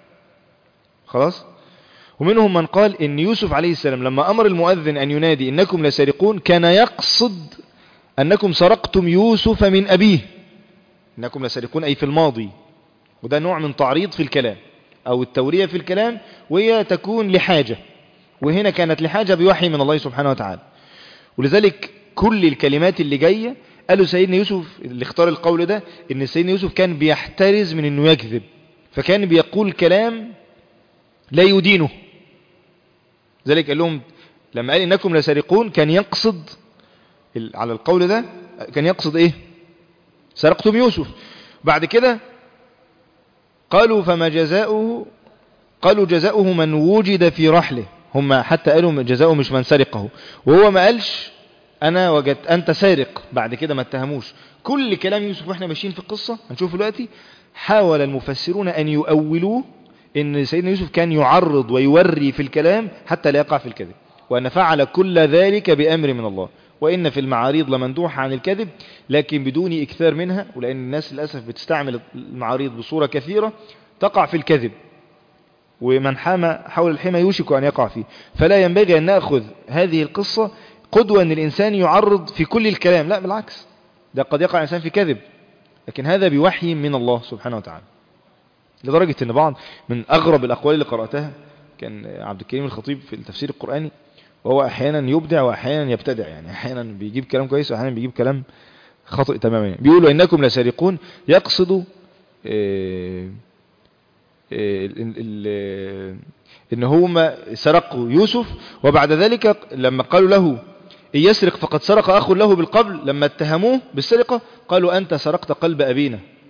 خلاص ومنهم من قال ان يوسف عليه السلام لما امر المؤذن ان ينادي انكم لسارقون كان يقصد انكم سرقتم يوسف من ابيه انكم لسارقون اي في الماضي وده نوع من تعريض في الكلام او التورية في الكلام وهي تكون لحاجة وهنا كانت لحاجة بوحي من الله سبحانه وتعالى ولذلك كل الكلمات اللي جاية قالوا سيدنا يوسف اللي اختار القول ده ان سيدنا يوسف كان بيحترز من انه يكذب فكان بيقول كلام لا يدينه ذلك قال لهم لما قال انكم لسارقون كان يقصد ال- على القول ده كان يقصد ايه سرقتم يوسف بعد كده قالوا فما جزاؤه قالوا جزاؤه من وجد في رحله هم حتى قالوا جزاؤه مش من سرقه وهو ما قالش انا وجدت انت سارق بعد كده ما اتهموش كل كلام يوسف واحنا ماشيين في القصة هنشوف دلوقتي حاول المفسرون ان يؤولوه ان سيدنا يوسف كان يعرض ويوري في الكلام حتى لا يقع في الكذب وان فعل كل ذلك بامر من الله وان في المعاريض لمندوحة عن الكذب لكن بدون اكثار منها ولان الناس للاسف بتستعمل المعاريض بصورة كثيرة تقع في الكذب ومن حام حول الحمى يوشك أن يقع فيه فلا ينبغي أن نأخذ هذه القصة قدوة أن الإنسان يعرض في كل الكلام لا بالعكس ده قد يقع الإنسان في كذب لكن هذا بوحي من الله سبحانه وتعالى لدرجة أن بعض من أغرب الأقوال اللي قرأتها كان عبد الكريم الخطيب في التفسير القرآني وهو أحيانا يبدع وأحيانا يبتدع يعني أحيانا بيجيب كلام كويس وأحيانا بيجيب كلام خاطئ تماما يعني. بيقولوا إنكم لسارقون يقصد إيه ال- ال- ان هم سرقوا يوسف وبعد ذلك لما قالوا له إن يسرق فقد سرق أخ له بالقبل لما اتهموه بالسرقة قالوا أنت سرقت قلب أبينا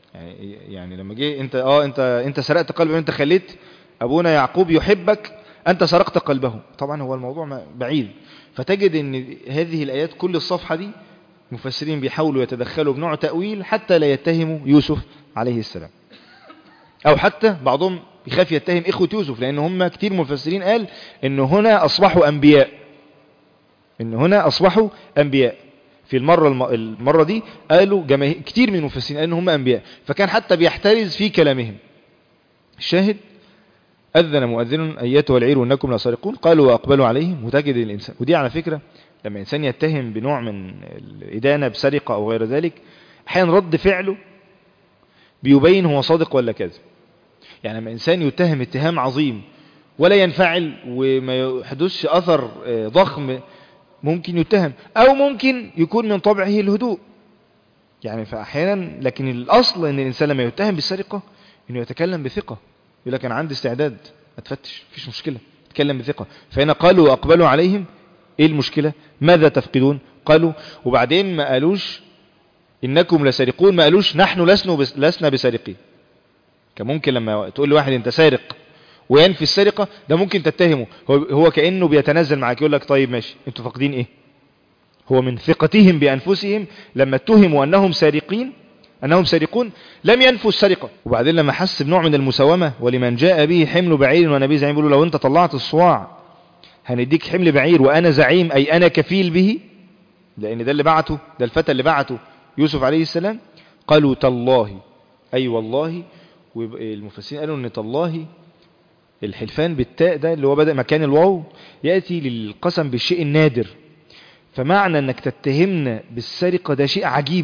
يعني يعني لما جه انت اه انت انت سرقت قلبه انت خليت ابونا يعقوب يحبك انت سرقت قلبه طبعا هو الموضوع ما- بعيد فتجد ان هذه الايات كل الصفحه دي مفسرين بيحاولوا يتدخلوا بنوع تاويل حتى لا يتهموا يوسف عليه السلام او حتى بعضهم يخاف يتهم اخوه يوسف لان هم كتير مفسرين قال ان هنا اصبحوا انبياء ان هنا اصبحوا انبياء في المرة الم... المرة دي قالوا جماهير كتير من المفسرين قالوا ان هم انبياء فكان حتى بيحترز في كلامهم الشاهد اذن مؤذن ايتها العير انكم لسارقون قالوا واقبلوا عليهم وتجد الانسان ودي على فكرة لما انسان يتهم بنوع من الادانة بسرقة او غير ذلك احيانا رد فعله بيبين هو صادق ولا كاذب يعني لما انسان يتهم اتهام عظيم ولا ينفعل وما يحدثش اثر آه، ضخم ممكن يتهم او ممكن يكون من طبعه الهدوء يعني فاحيانا لكن الاصل ان الانسان لما يتهم بالسرقه انه يتكلم بثقه يقول لك انا عندي استعداد اتفتش مفيش مشكله اتكلم بثقه فهنا قالوا واقبلوا عليهم ايه المشكله ماذا تفقدون قالوا وبعدين ما قالوش انكم لسارقون ما قالوش نحن لسنا بس لسنا بسارقين كان ممكن لما تقول لواحد انت سارق وينفي السرقة ده ممكن تتهمه هو, هو كأنه بيتنزل معاك يقول لك طيب ماشي انتوا فاقدين ايه هو من ثقتهم بأنفسهم لما اتهموا أنهم سارقين أنهم سارقون لم ينفوا السرقة وبعدين لما حس بنوع من المساومة ولمن جاء به حمل بعير ونبي زعيم بيقولوا لو انت طلعت الصواع هنديك حمل بعير وأنا زعيم أي أنا كفيل به لأن ده اللي بعته ده الفتى اللي بعته يوسف عليه السلام قالوا تالله أي والله والمفسرين قالوا ان تالله الحلفان بالتاء ده اللي هو بدأ مكان الواو يأتي للقسم بالشيء النادر فمعنى انك تتهمنا بالسرقة ده شيء عجيب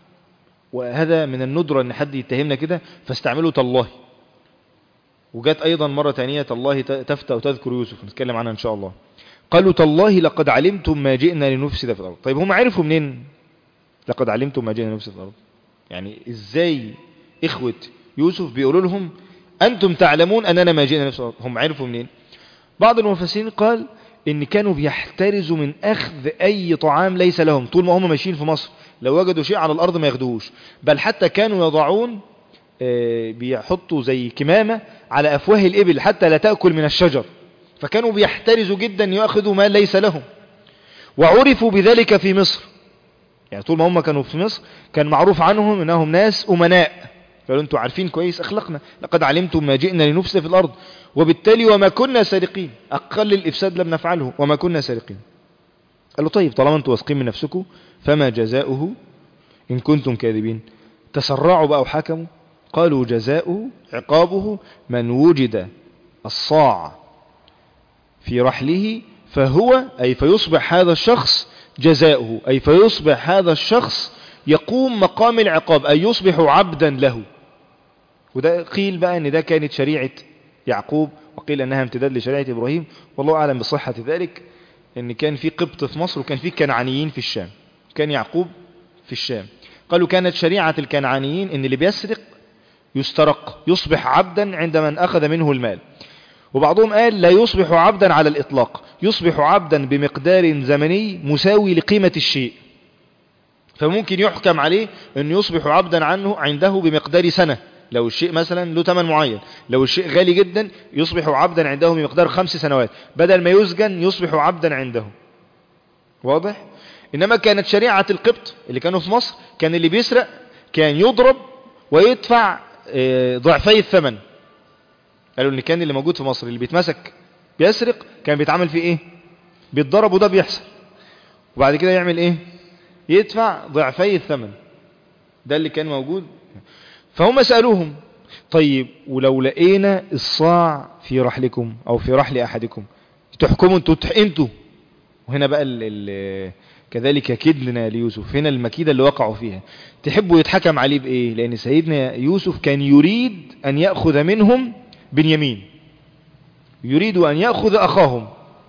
وهذا من الندرة ان حد يتهمنا كده فاستعملوا تالله وجات ايضا مرة تانية تالله تفتى وتذكر يوسف نتكلم عنها ان شاء الله قالوا تالله لقد علمتم ما جئنا لنفسد في الارض طيب هم عرفوا منين لقد علمتم ما جئنا لنفسد في الارض يعني ازاي اخوة يوسف بيقولوا لهم أنتم تعلمون أننا ما جئنا نفس هم عرفوا منين بعض المفسرين قال إن كانوا بيحترزوا من أخذ أي طعام ليس لهم طول ما هم ماشيين في مصر لو وجدوا شيء على الأرض ما ياخدوهوش بل حتى كانوا يضعون آه، بيحطوا زي كمامة على أفواه الإبل حتى لا تأكل من الشجر فكانوا بيحترزوا جدا يأخذوا ما ليس لهم وعرفوا بذلك في مصر يعني طول ما هم كانوا في مصر كان معروف عنهم انهم ناس امناء قالوا انتوا عارفين كويس اخلاقنا لقد علمتم ما جئنا لنفسد في الارض وبالتالي وما كنا سارقين اقل الافساد لم نفعله وما كنا سارقين قالوا طيب طالما انتوا واثقين من نفسكم فما جزاؤه ان كنتم كاذبين تسرعوا بقى وحكموا قالوا جزاؤه عقابه من وجد الصاع في رحله فهو أي فيصبح هذا الشخص جزاؤه أي فيصبح هذا الشخص يقوم مقام العقاب أي يصبح عبدا له وده قيل بقى ان ده كانت شريعة يعقوب وقيل انها امتداد لشريعة ابراهيم والله اعلم بصحة ذلك ان كان في قبط في مصر وكان في كنعانيين في الشام كان يعقوب في الشام قالوا كانت شريعة الكنعانيين ان اللي بيسرق يسترق يصبح عبدا عند من اخذ منه المال وبعضهم قال لا يصبح عبدا على الاطلاق يصبح عبدا بمقدار زمني مساوي لقيمة الشيء فممكن يحكم عليه أن يصبح عبدا عنه عنده بمقدار سنة لو الشيء مثلا له ثمن معين لو الشيء غالي جدا يصبح عبدا عنده بمقدار خمس سنوات بدل ما يسجن يصبح عبدا عنده واضح إنما كانت شريعة القبط اللي كانوا في مصر كان اللي بيسرق كان يضرب ويدفع آه، ضعفي الثمن قالوا ان كان اللي موجود في مصر اللي بيتمسك بيسرق كان بيتعمل فيه ايه بيتضرب وده بيحصل وبعد كده يعمل ايه يدفع ضعفي الثمن ده اللي كان موجود فهم سألوهم طيب ولو لقينا الصاع في رحلكم او في رحل احدكم تحكموا انتوا انتوا وهنا بقى ال ال كذلك كدنا ليوسف هنا المكيدة اللي وقعوا فيها تحبوا يتحكم عليه بإيه لأن سيدنا يوسف كان يريد أن يأخذ منهم بنيامين يريد أن يأخذ أخاهم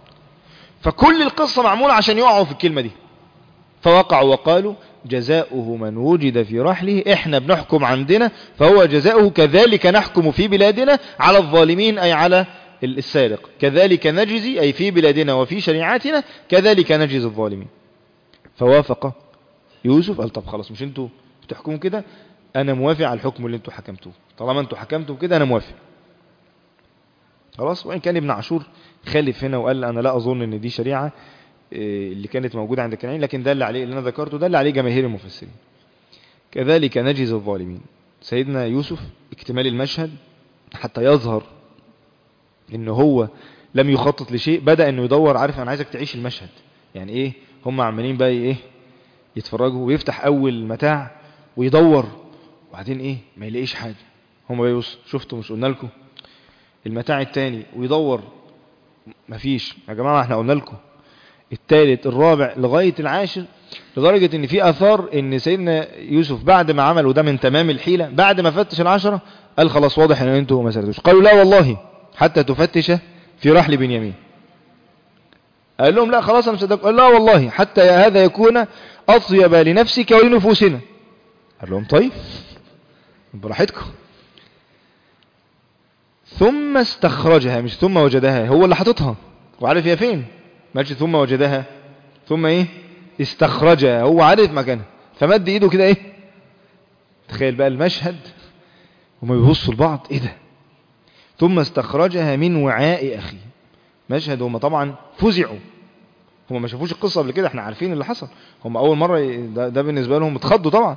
فكل القصة معمولة عشان يقعوا في الكلمة دي فوقعوا وقالوا جزاؤه من وجد في رحله احنا بنحكم عندنا فهو جزاؤه كذلك نحكم في بلادنا على الظالمين أي على السارق كذلك نجزي أي في بلادنا وفي شريعتنا كذلك نجزي الظالمين فوافق يوسف قال طب خلاص مش انتوا بتحكموا كده انا موافق على الحكم اللي انتوا حكمتوه طالما انتوا حكمتوا كده انا موافق خلاص وان كان ابن عاشور خالف هنا وقال انا لا اظن ان دي شريعه إيه، اللي كانت موجوده عند الكنعاني لكن دل عليه اللي انا ذكرته دل عليه جماهير المفسرين كذلك نجز الظالمين سيدنا يوسف اكتمال المشهد حتى يظهر ان هو لم يخطط لشيء بدأ انه يدور عارف انا عايزك تعيش المشهد يعني ايه هم عمالين بقى ايه يتفرجوا ويفتح اول متاع ويدور وبعدين ايه ما يلاقيش حاجة هم بقى يبص شفتوا مش قلنا لكم المتاع التاني ويدور مفيش يا جماعة احنا قلنا لكم التالت الرابع لغاية العاشر لدرجة ان في اثار ان سيدنا يوسف بعد ما عمل وده من تمام الحيلة بعد ما فتش العشرة قال خلاص واضح ان انتوا ما سردوش قالوا لا والله حتى تفتش في رحل بنيامين قال لهم لا خلاص انا مصدق قال لا والله حتى هذا يكون اطيب لنفسك ولنفوسنا قال لهم طيب براحتكم ثم استخرجها مش ثم وجدها هو اللي حاططها وعارف هي فين ماشي ثم وجدها ثم ايه استخرجها هو عارف مكانها فمد ايده كده ايه تخيل بقى المشهد هما بيبصوا لبعض ايه ده ثم استخرجها من وعاء اخيه مشهد هما طبعا فزعوا هما ما شافوش القصه قبل كده احنا عارفين اللي حصل هما اول مره ي- ده, ده بالنسبه لهم اتخضوا طبعا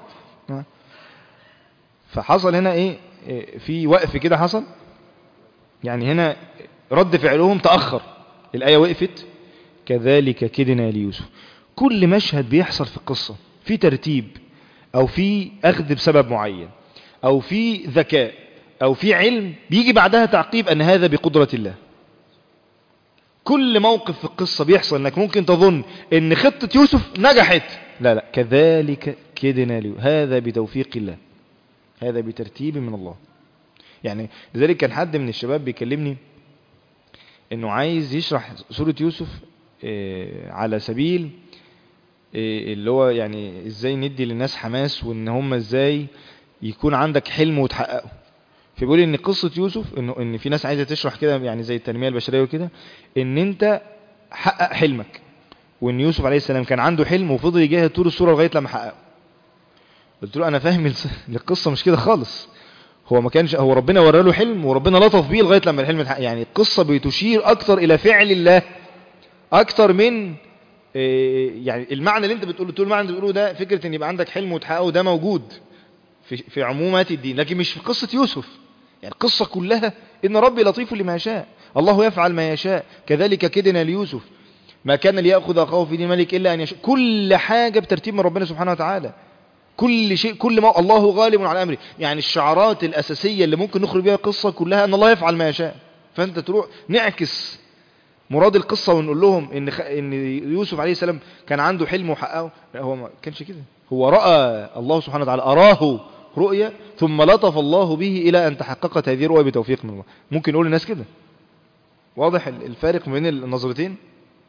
فحصل هنا ايه إيه، في وقف كده حصل يعني هنا رد فعلهم تأخر الآية وقفت كذلك كدنا ليوسف كل مشهد بيحصل في القصة في ترتيب أو في أخذ بسبب معين أو في ذكاء أو في علم بيجي بعدها تعقيب أن هذا بقدرة الله كل موقف في القصة بيحصل أنك ممكن تظن أن خطة يوسف نجحت لا لا كذلك كدنا ليوسف هذا بتوفيق الله هذا بترتيب من الله يعني لذلك كان حد من الشباب بيكلمني انه عايز يشرح سورة يوسف آه، على سبيل آه، اللي هو يعني ازاي ندي للناس حماس وان هم ازاي يكون عندك حلم وتحققه فبيقول ان قصة يوسف انه ان في ناس عايزة تشرح كده يعني زي التنمية البشرية وكده ان انت حقق حلمك وان يوسف عليه السلام كان عنده حلم وفضل يجاهد طول الصورة لغاية لما حققه قلت له انا فاهم الس- القصة مش كده خالص هو ما كانش هو ربنا ورى له حلم وربنا لطف بيه لغايه لما الحلم اتحقق يعني القصه بتشير اكتر الى فعل الله اكتر من إيه، يعني المعنى اللي انت بتقوله طول المعنى اللي بتقوله ده فكره ان يبقى عندك حلم وتحققه ده موجود في في عمومات الدين لكن مش في قصه يوسف يعني القصه كلها ان ربي لطيف لما يشاء الله يفعل ما يشاء كذلك كدنا ليوسف ما كان ليأخذ أخاه في دين الملك إلا أن يشاء كل حاجة بترتيب من ربنا سبحانه وتعالى كل شيء كل ما الله غالب على امره يعني الشعارات الاساسيه اللي ممكن نخرج بيها القصه كلها ان الله يفعل ما يشاء فانت تروح نعكس مراد القصه ونقول لهم ان خ... ان يوسف عليه السلام كان عنده حلم وحققه لا هو ما كانش كده هو راى الله سبحانه وتعالى اراه رؤيا ثم لطف الله به الى ان تحققت هذه الرؤيا بتوفيق من الله ممكن نقول للناس كده واضح ال- الفارق بين النظرتين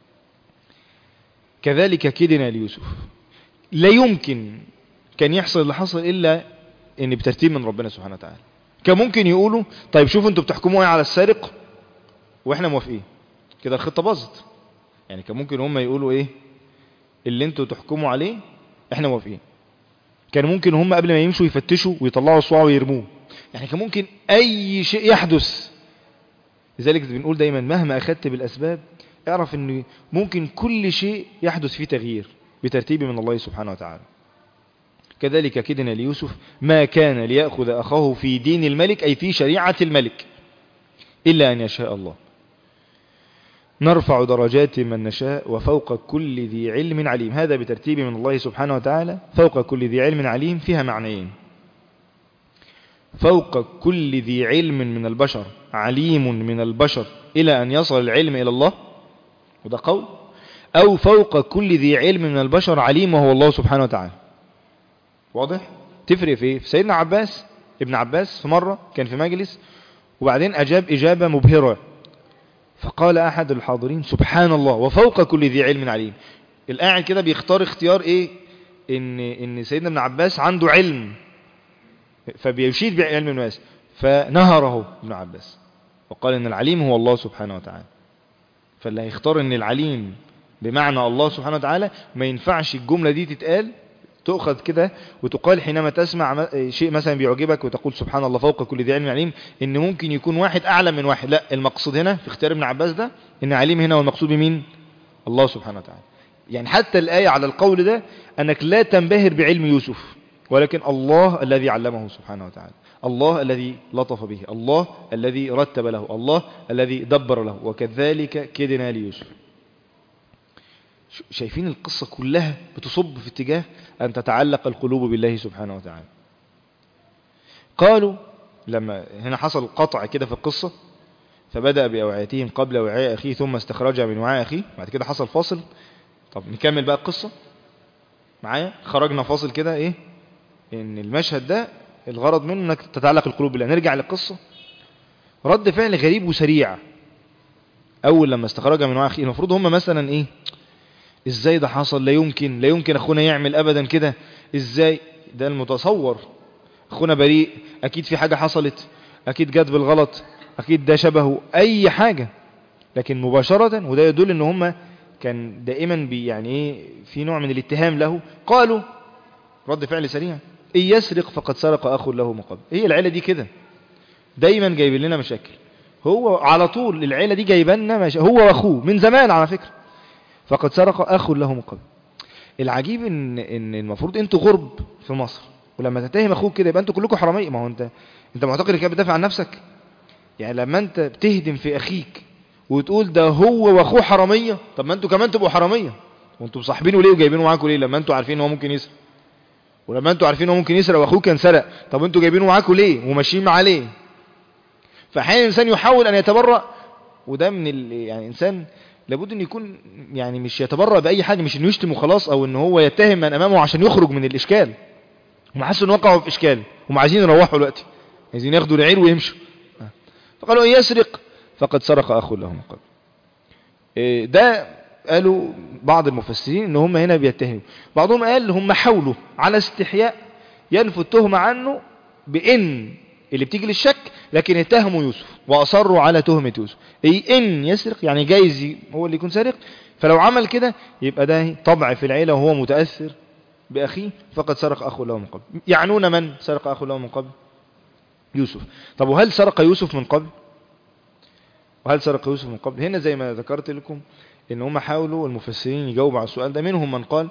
كذلك كدنا ليوسف لا يمكن كان يحصل اللي حصل الا ان بترتيب من ربنا سبحانه وتعالى كان ممكن يقولوا طيب شوفوا انتوا بتحكموا ايه على السارق واحنا موافقين كده الخطه باظت يعني كان ممكن هم يقولوا ايه اللي انتوا تحكموا عليه احنا موافقين كان ممكن هم قبل ما يمشوا يفتشوا ويطلعوا الصواع ويرموه يعني كان ممكن اي شيء يحدث لذلك بنقول دايما مهما اخذت بالاسباب اعرف ان ممكن كل شيء يحدث فيه تغيير بترتيب من الله سبحانه وتعالى كذلك كدنا ليوسف ما كان ليأخذ أخاه في دين الملك أي في شريعة الملك إلا أن يشاء الله نرفع درجات من نشاء وفوق كل ذي علم عليم هذا بترتيب من الله سبحانه وتعالى فوق كل ذي علم عليم فيها معنيين فوق كل ذي علم من البشر عليم من البشر إلى أن يصل العلم إلى الله وده قول أو فوق كل ذي علم من البشر عليم وهو الله سبحانه وتعالى واضح تفرق في ايه في سيدنا عباس ابن عباس في مرة كان في مجلس وبعدين أجاب إجابة مبهرة فقال أحد الحاضرين سبحان الله وفوق كل ذي علم عليم القاعد كده بيختار اختيار ايه ان ان سيدنا ابن عباس عنده علم فبيشيد بعلم الناس فنهره ابن عباس وقال ان العليم هو الله سبحانه وتعالى فاللي هيختار ان العليم بمعنى الله سبحانه وتعالى ما ينفعش الجملة دي تتقال تؤخذ كده وتقال حينما تسمع م- شيء مثلا بيعجبك وتقول سبحان الله فوق كل ذي علم عليم ان ممكن يكون واحد اعلم من واحد لا المقصود هنا في اختيار ابن عباس ده ان عليم هنا والمقصود بمين الله سبحانه وتعالى يعني حتى الآية على القول ده أنك لا تنبهر بعلم يوسف ولكن الله الذي علمه سبحانه وتعالى الله الذي لطف به الله الذي رتب له الله الذي دبر له وكذلك كدنا ليوسف ش- شايفين القصة كلها بتصب في اتجاه أن تتعلق القلوب بالله سبحانه وتعالى قالوا لما هنا حصل قطع كده في القصة فبدأ بأوعيتهم قبل وعاء أخيه ثم استخرجها من وعاء أخيه بعد كده حصل فاصل طب نكمل بقى القصة معايا خرجنا فاصل كده ايه ان المشهد ده الغرض منه انك تتعلق القلوب بالله نرجع للقصة رد فعل غريب وسريع اول لما استخرجها من وعاء أخيه المفروض هم مثلا ايه ازاي ده حصل لا يمكن لا يمكن اخونا يعمل ابدا كده ازاي ده المتصور اخونا بريء اكيد في حاجة حصلت اكيد جت بالغلط اكيد ده شبهه اي حاجة لكن مباشرة وده يدل ان هم كان دائما بي يعني ايه في نوع من الاتهام له قالوا رد فعل سريع ان يسرق فقد سرق اخ له من قبل هي العيله دي كده دايما جايبين لنا مشاكل هو على طول العيله دي جايبه لنا مشا... هو واخوه من زمان على فكره فقد سرق اخ له من قبل العجيب ان ان المفروض انتوا غرب في مصر ولما تتهم اخوك كده يبقى انتوا كلكم حراميه ما هو انت انت معتقد انك بتدافع عن نفسك يعني لما انت بتهدم في اخيك وتقول ده هو واخوه حراميه طب ما انتوا كمان تبقوا حراميه وانتوا مصاحبينه ليه وجايبينه معاكم ليه لما انتوا عارفين ان هو ممكن يسرق ولما انتوا عارفين ان هو ممكن يسرق واخوه كان سرق طب انتوا جايبينه معاكم ليه وماشيين معاه ليه فاحيانا الانسان يحاول ان يتبرأ وده من ال... يعني انسان لابد ان يكون يعني مش يتبرأ باي حاجه مش انه يشتم وخلاص او ان هو يتهم من امامه عشان يخرج من الاشكال هم حسوا ان وقعوا في اشكال هم عايزين يروحوا دلوقتي عايزين ياخدوا العير ويمشوا فقالوا ان يسرق فقد سرق اخ له من قبل إيه ده قالوا بعض المفسرين ان هم هنا بيتهموا بعضهم قال هم حاولوا على استحياء ينفوا التهمة عنه بان اللي بتيجي للشك لكن اتهموا يوسف واصروا على تهمة يوسف اي ان يسرق يعني جايز ي- هو اللي يكون سارق فلو عمل كده يبقى ده طبع في العيلة وهو متأثر بأخيه فقد سرق أخو له من قبل يعنون من سرق أخو له من قبل يوسف طب وهل سرق يوسف من قبل وهل سرق يوسف من قبل هنا زي ما ذكرت لكم ان هم حاولوا المفسرين يجاوبوا على السؤال ده منهم من قال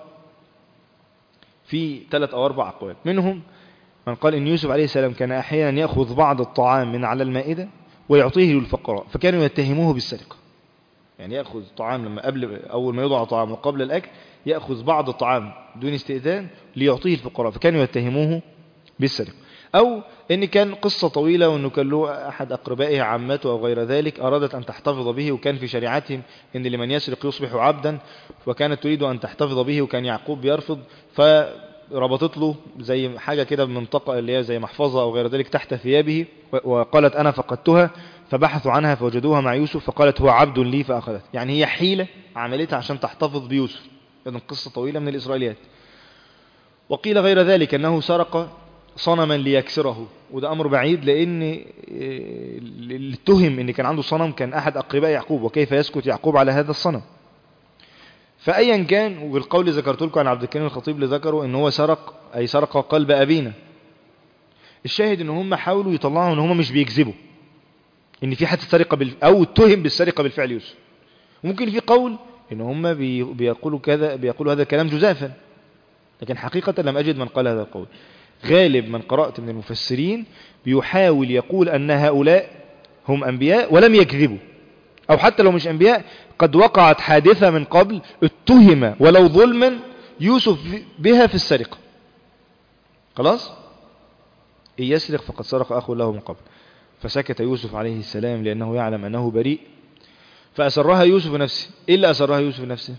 في ثلاث او اربع اقوال منهم من قال ان يوسف عليه السلام كان احيانا ياخذ بعض الطعام من على المائده ويعطيه للفقراء فكانوا يتهموه بالسرقه يعني ياخذ طعام لما قبل اول ما يضع طعام وقبل الاكل ياخذ بعض الطعام دون استئذان ليعطيه الفقراء فكانوا يتهموه بالسرقه او ان كان قصة طويلة وانه كان له احد اقربائه عمته او غير ذلك ارادت ان تحتفظ به وكان في شريعتهم ان لمن يسرق يصبح عبدا وكانت تريد ان تحتفظ به وكان يعقوب بيرفض فربطت له زي حاجة كده بمنطقة اللي هي زي محفظة او غير ذلك تحت ثيابه وقالت انا فقدتها فبحثوا عنها فوجدوها مع يوسف فقالت هو عبد لي فاخذت يعني هي حيلة عملتها عشان تحتفظ بيوسف اذن قصة طويلة من الاسرائيليات وقيل غير ذلك انه سرق صنما ليكسره وده امر بعيد لان اللي اتهم ان كان عنده صنم كان احد اقرباء يعقوب وكيف يسكت يعقوب على هذا الصنم فايا كان وبالقول ذكرت لكم عن عبد الكريم الخطيب اللي ذكره ان هو سرق اي سرق قلب ابينا الشاهد ان هم حاولوا يطلعوا ان هم مش بيكذبوا ان في حد سرقه بال... او اتهم بالسرقه بالفعل يوسف وممكن في قول ان هم بي... بيقولوا كذا بيقولوا هذا الكلام جزافا لكن حقيقة لم أجد من قال هذا القول غالب من قرأت من المفسرين بيحاول يقول أن هؤلاء هم أنبياء ولم يكذبوا أو حتى لو مش أنبياء قد وقعت حادثة من قبل اتهم ولو ظلما يوسف بها في السرقة خلاص إن يسرق فقد سرق أخو له من قبل فسكت يوسف عليه السلام لأنه يعلم أنه بريء فأسرها يوسف نفسه إيه اللي أسرها يوسف نفسه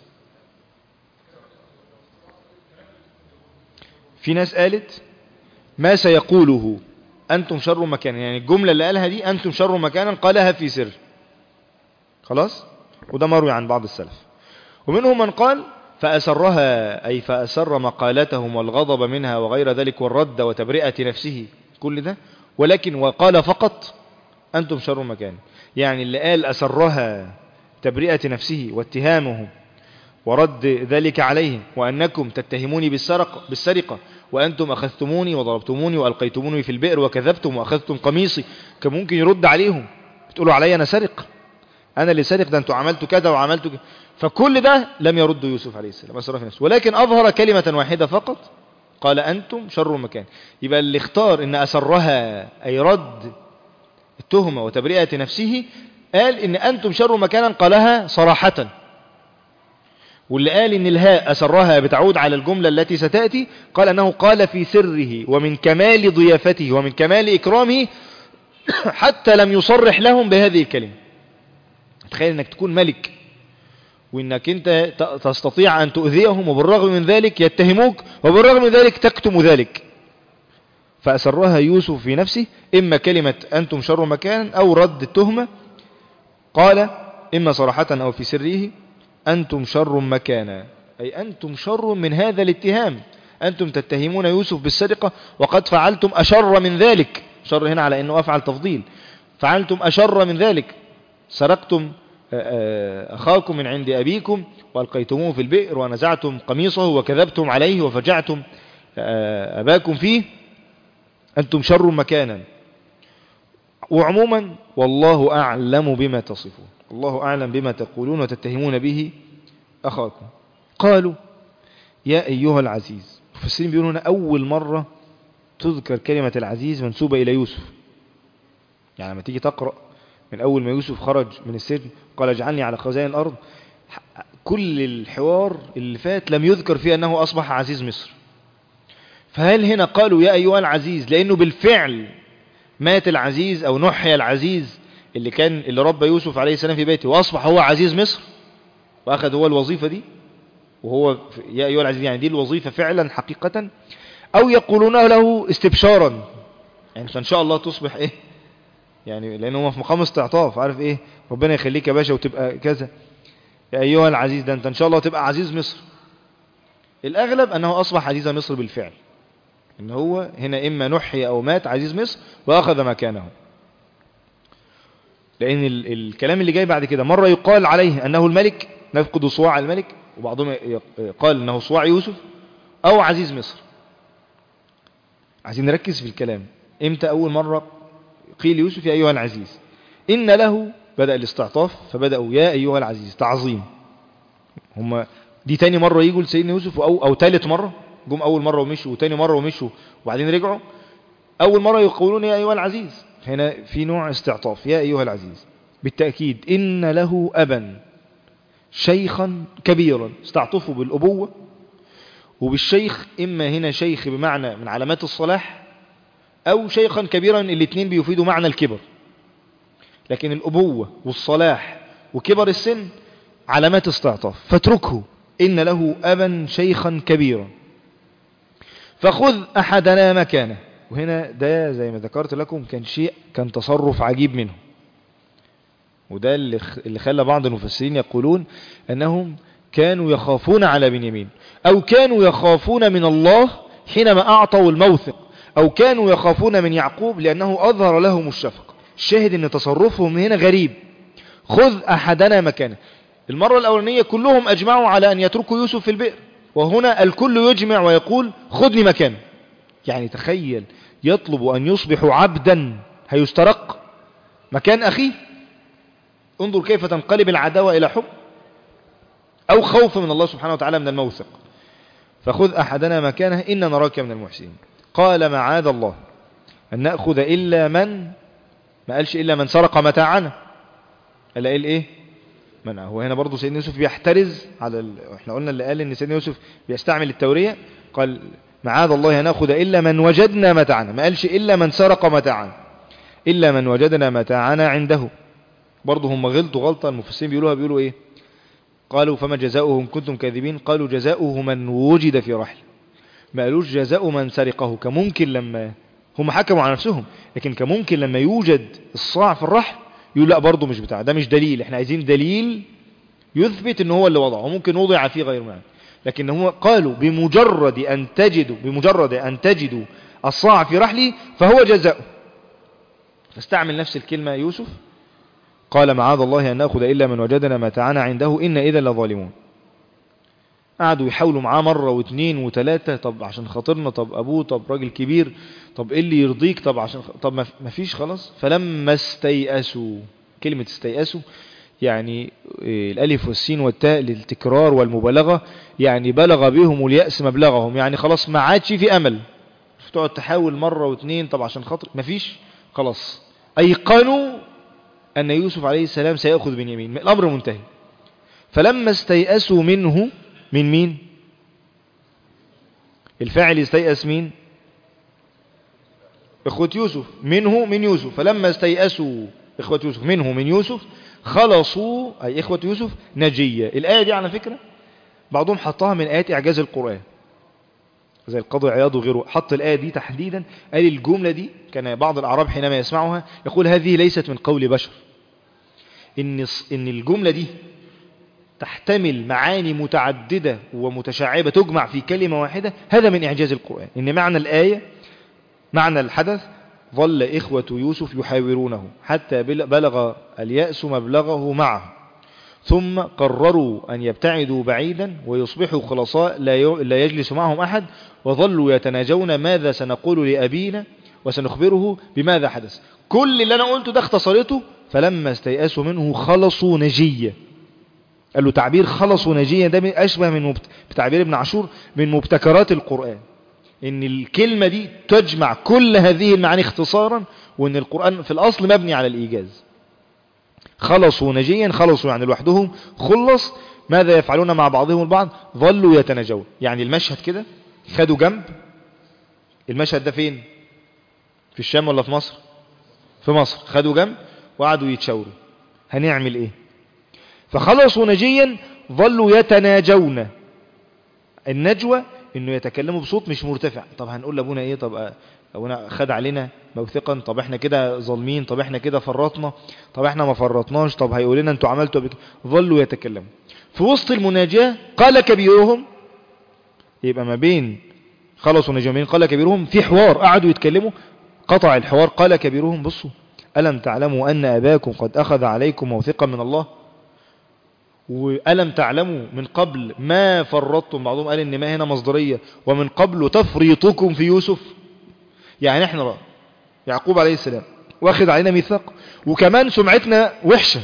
في ناس قالت ما سيقوله أنتم شر مكانا يعني الجملة اللي قالها دي أنتم شر مكانا قالها في سر خلاص وده مروي عن بعض السلف ومنهم من قال فأسرها أي فأسر مقالتهم والغضب منها وغير ذلك والرد وتبرئة نفسه كل ده ولكن وقال فقط أنتم شر مكان يعني اللي قال أسرها تبرئة نفسه واتهامه ورد ذلك عليهم وأنكم تتهموني بالسرقة, بالسرقة وأنتم أخذتموني وضربتموني وألقيتموني في البئر وكذبتم وأخذتم قميصي كان ممكن يرد عليهم بتقولوا علي أنا سرق أنا اللي سرق ده أنتوا عملتوا كذا وعملتوا كذا فكل ده لم يرد يوسف عليه السلام أسرف نفسه ولكن أظهر كلمة واحدة فقط قال أنتم شر مكان يبقى اللي اختار إن أسرها أي رد التهمة وتبرئة نفسه قال إن أنتم شر مكانا قالها صراحة واللي قال إن الهاء أسرها بتعود على الجملة التي ستأتي قال أنه قال في سره ومن كمال ضيافته ومن كمال إكرامه حتى لم يصرح لهم بهذه الكلمة تخيل أنك تكون ملك وانك انت تستطيع ان تؤذيهم وبالرغم من ذلك يتهموك وبالرغم من ذلك تكتم ذلك فأسرها يوسف في نفسه إما كلمة أنتم شر مكان أو رد التهمة قال إما صراحة أو في سره أنتم شر مكانا أي أنتم شر من هذا الاتهام أنتم تتهمون يوسف بالسرقة وقد فعلتم أشر من ذلك شر هنا على أنه أفعل تفضيل فعلتم أشر من ذلك سرقتم أخاكم من عند أبيكم وألقيتموه في البئر ونزعتم قميصه وكذبتم عليه وفجعتم أباكم فيه أنتم شر مكانا وعموما والله أعلم بما تصفون الله أعلم بما تقولون وتتهمون به أخاكم قالوا يا أيها العزيز مفسرين بيقولون هنا أول مرة تذكر كلمة العزيز منسوبة إلى يوسف يعني لما تيجي تقرأ من أول ما يوسف خرج من السجن قال اجعلني على خزائن الأرض كل الحوار اللي فات لم يذكر فيه أنه أصبح عزيز مصر فهل هنا قالوا يا أيها العزيز لأنه بالفعل مات العزيز أو نحي العزيز اللي كان اللي ربى يوسف عليه السلام في بيته وأصبح هو عزيز مصر وأخذ هو الوظيفة دي وهو يا أيها العزيز يعني دي الوظيفة فعلا حقيقة أو يقولون له استبشارا يعني فإن شاء الله تصبح إيه يعني لأنه هو في مقام استعطاف عارف إيه ربنا يخليك يا باشا وتبقى كذا يا أيها العزيز ده أنت إن شاء الله تبقى عزيز مصر الأغلب أنه أصبح عزيز مصر بالفعل إن هو هنا إما نحي أو مات عزيز مصر وأخذ مكانه لأن ال الكلام اللي جاي بعد كده مرة يقال عليه أنه الملك نفقد صواع الملك وبعضهم قال أنه صواع يوسف أو عزيز مصر عايزين نركز في الكلام إمتى أول مرة قيل يوسف يا أيها العزيز إن له بدأ الاستعطاف فبدأوا يا أيها العزيز تعظيم هم دي تاني مرة يجوا لسيدنا يوسف أو, أو تالت مرة جم أول مرة ومشوا وتاني مرة ومشوا وبعدين رجعوا أول مرة يقولون يا أيها العزيز هنا في نوع استعطاف يا أيها العزيز بالتأكيد إن له أبا شيخا كبيرا استعطفوا بالأبوة وبالشيخ إما هنا شيخ بمعنى من علامات الصلاح أو شيخا كبيرا الاثنين بيفيدوا معنى الكبر لكن الأبوة والصلاح وكبر السن علامات استعطاف فاتركه إن له أبا شيخا كبيرا فخذ أحدنا مكانه وهنا ده زي ما ذكرت لكم كان شيء كان تصرف عجيب منه وده اللي خلى بعض المفسرين يقولون أنهم كانوا يخافون على بنيامين أو كانوا يخافون من الله حينما أعطوا الموثق أو كانوا يخافون من يعقوب لأنه أظهر لهم الشفق الشاهد أن تصرفهم هنا غريب خذ أحدنا مكانه المرة الأولانية كلهم أجمعوا على أن يتركوا يوسف في البئر وهنا الكل يجمع ويقول خذني مكانه يعني تخيل يطلب أن يصبح عبدا هيسترق مكان أخيه انظر كيف تنقلب العداوة إلى حب أو خوف من الله سبحانه وتعالى من الموثق فخذ أحدنا مكانه إن نراك من المحسنين قال معاذ الله أن نأخذ إلا من ما قالش إلا من سرق متاعنا قال قال إيه منع هو هنا برضو سيدنا يوسف بيحترز على ال... احنا قلنا اللي قال ان سيدنا يوسف بيستعمل التورية قال معاذ الله ناخذ إلا من وجدنا متاعنا ما قالش إلا من سرق متاعنا إلا من وجدنا متاعنا عنده برضو هم غلطوا غلطة المفسرين بيقولوها بيقولوا إيه قالوا فما جزاؤهم كنتم كاذبين قالوا جزاؤه من وجد في رحل ما قالوش جزاء من سرقه كممكن لما هم حكموا على نفسهم لكن كممكن لما يوجد الصاع في الرحل يقول لا برضه مش بتاع ده مش دليل احنا عايزين دليل يثبت ان هو اللي وضعه وممكن وضع فيه غير معنى لكن هو قالوا بمجرد ان تجدوا بمجرد ان تجدوا الصاع في رحلي فهو جزاؤه فاستعمل نفس الكلمة يوسف قال معاذ الله أن نأخذ إلا من وجدنا متاعنا عنده إن إذا لظالمون قعدوا يحاولوا معاه مرة واثنين وثلاثة طب عشان خاطرنا طب أبوه طب راجل كبير طب إيه اللي يرضيك طب عشان خ... طب ما فيش خلاص فلما استيأسوا كلمة استيأسوا يعني الألف والسين والتاء للتكرار والمبالغة يعني بلغ بهم اليأس مبلغهم يعني خلاص ما عادش في أمل تقعد تحاول مرة واثنين طب عشان خاطر ما فيش خلاص أيقنوا أن يوسف عليه السلام سيأخذ بنيامين الأمر منتهي فلما استيأسوا منه من مين الفاعل يستيأس مين إخوة يوسف منه من يوسف فلما استيأسوا إخوة يوسف منه من يوسف خلصوا أي إخوة يوسف نجية الآية دي على فكرة بعضهم حطها من آيات إعجاز القرآن زي القاضي عياض وغيره حط الآية دي تحديدا قال الجملة دي كان بعض الأعراب حينما يسمعها يقول هذه ليست من قول بشر إن, إن الجملة دي تحتمل معاني متعددة ومتشعبة تجمع في كلمة واحدة هذا من إعجاز القرآن إن معنى الآية معنى الحدث ظل إخوة يوسف يحاورونه حتى بلغ اليأس مبلغه معه ثم قرروا أن يبتعدوا بعيدا ويصبحوا خلصاء لا يجلس معهم أحد وظلوا يتناجون ماذا سنقول لأبينا وسنخبره بماذا حدث كل اللي أنا قلته ده اختصرته فلما استيأسوا منه خلصوا نجية قال له تعبير خلصوا نجية ده أشبه من بتعبير ابن عاشور من مبتكرات القرآن ان الكلمة دي تجمع كل هذه المعاني اختصارا وان القرآن في الاصل مبني على الايجاز خلصوا نجيا خلصوا يعني لوحدهم خلص ماذا يفعلون مع بعضهم البعض ظلوا يتناجون يعني المشهد كده خدوا جنب المشهد ده فين في الشام ولا في مصر في مصر خدوا جنب وقعدوا يتشاوروا هنعمل ايه فخلصوا نجيا ظلوا يتناجون النجوى انه يتكلموا بصوت مش مرتفع طب هنقول لابونا ايه طب ابونا خد علينا موثقا طب احنا كده ظالمين طب احنا كده فرطنا طب احنا ما فرطناش طب هيقول لنا انتوا عملتوا بك ظلوا يتكلموا في وسط المناجاة قال كبيرهم يبقى ما بين خلصوا نجمين قال كبيرهم في حوار قعدوا يتكلموا قطع الحوار قال كبيرهم بصوا ألم تعلموا أن أباكم قد أخذ عليكم موثقا من الله وألم تعلموا من قبل ما فرطتم بعضهم قال إن ما هنا مصدرية ومن قبل تفريطكم في يوسف يعني احنا رأى يعقوب عليه السلام واخد علينا ميثاق وكمان سمعتنا وحشة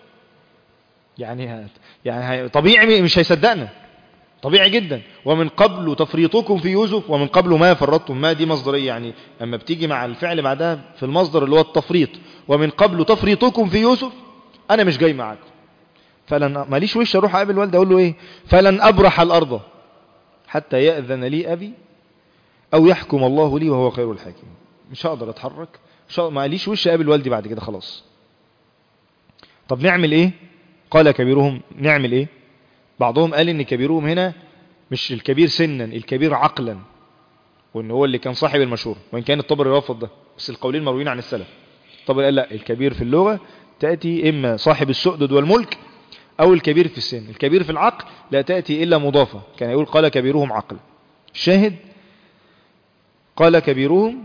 يعني يعني طبيعي مش هيصدقنا طبيعي جدا ومن قبل تفريطكم في يوسف ومن قبل ما فرطتم ما دي مصدرية يعني أما بتيجي مع الفعل بعدها في المصدر اللي هو التفريط ومن قبل تفريطكم في يوسف أنا مش جاي معاكم فلن ماليش وش اروح اقابل والدي اقول له ايه فلن ابرح الارض حتى ياذن لي ابي او يحكم الله لي وهو خير الحاكم مش هقدر اتحرك مش هقدر ماليش وش اقابل والدي بعد كده خلاص طب نعمل ايه قال كبيرهم نعمل ايه بعضهم قال ان كبيرهم هنا مش الكبير سنا الكبير عقلا وان هو اللي كان صاحب المشهور وان كان الطبري رافض ده بس القولين مرويين عن السلف الطبري قال لا الكبير في اللغة تأتي إما صاحب السؤدد والملك أو الكبير في السن الكبير في العقل لا تأتي إلا مضافة كان يقول قال كبيرهم عقل الشاهد قال كبيرهم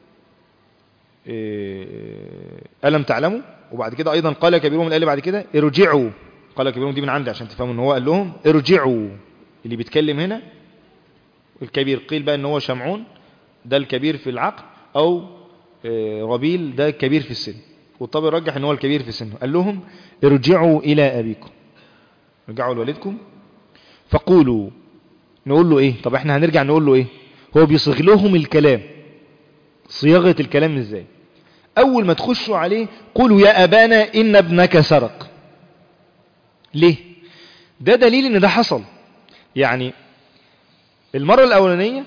ألم تعلموا وبعد كده أيضا قال كبيرهم اللي بعد كده ارجعوا قال كبيرهم دي من عندي عشان تفهموا ان هو قال لهم ارجعوا اللي بيتكلم هنا الكبير قيل بقى ان هو شمعون ده الكبير في العقل او ربيل ده الكبير في السن والطبع رجح ان هو الكبير في السن قال لهم ارجعوا الى ابيكم رجعوا لوالدكم فقولوا نقول له ايه طب احنا هنرجع نقول له ايه هو بيصيغ لهم الكلام صياغة الكلام ازاي اول ما تخشوا عليه قولوا يا ابانا ان ابنك سرق ليه ده دليل ان ده حصل يعني المرة الاولانية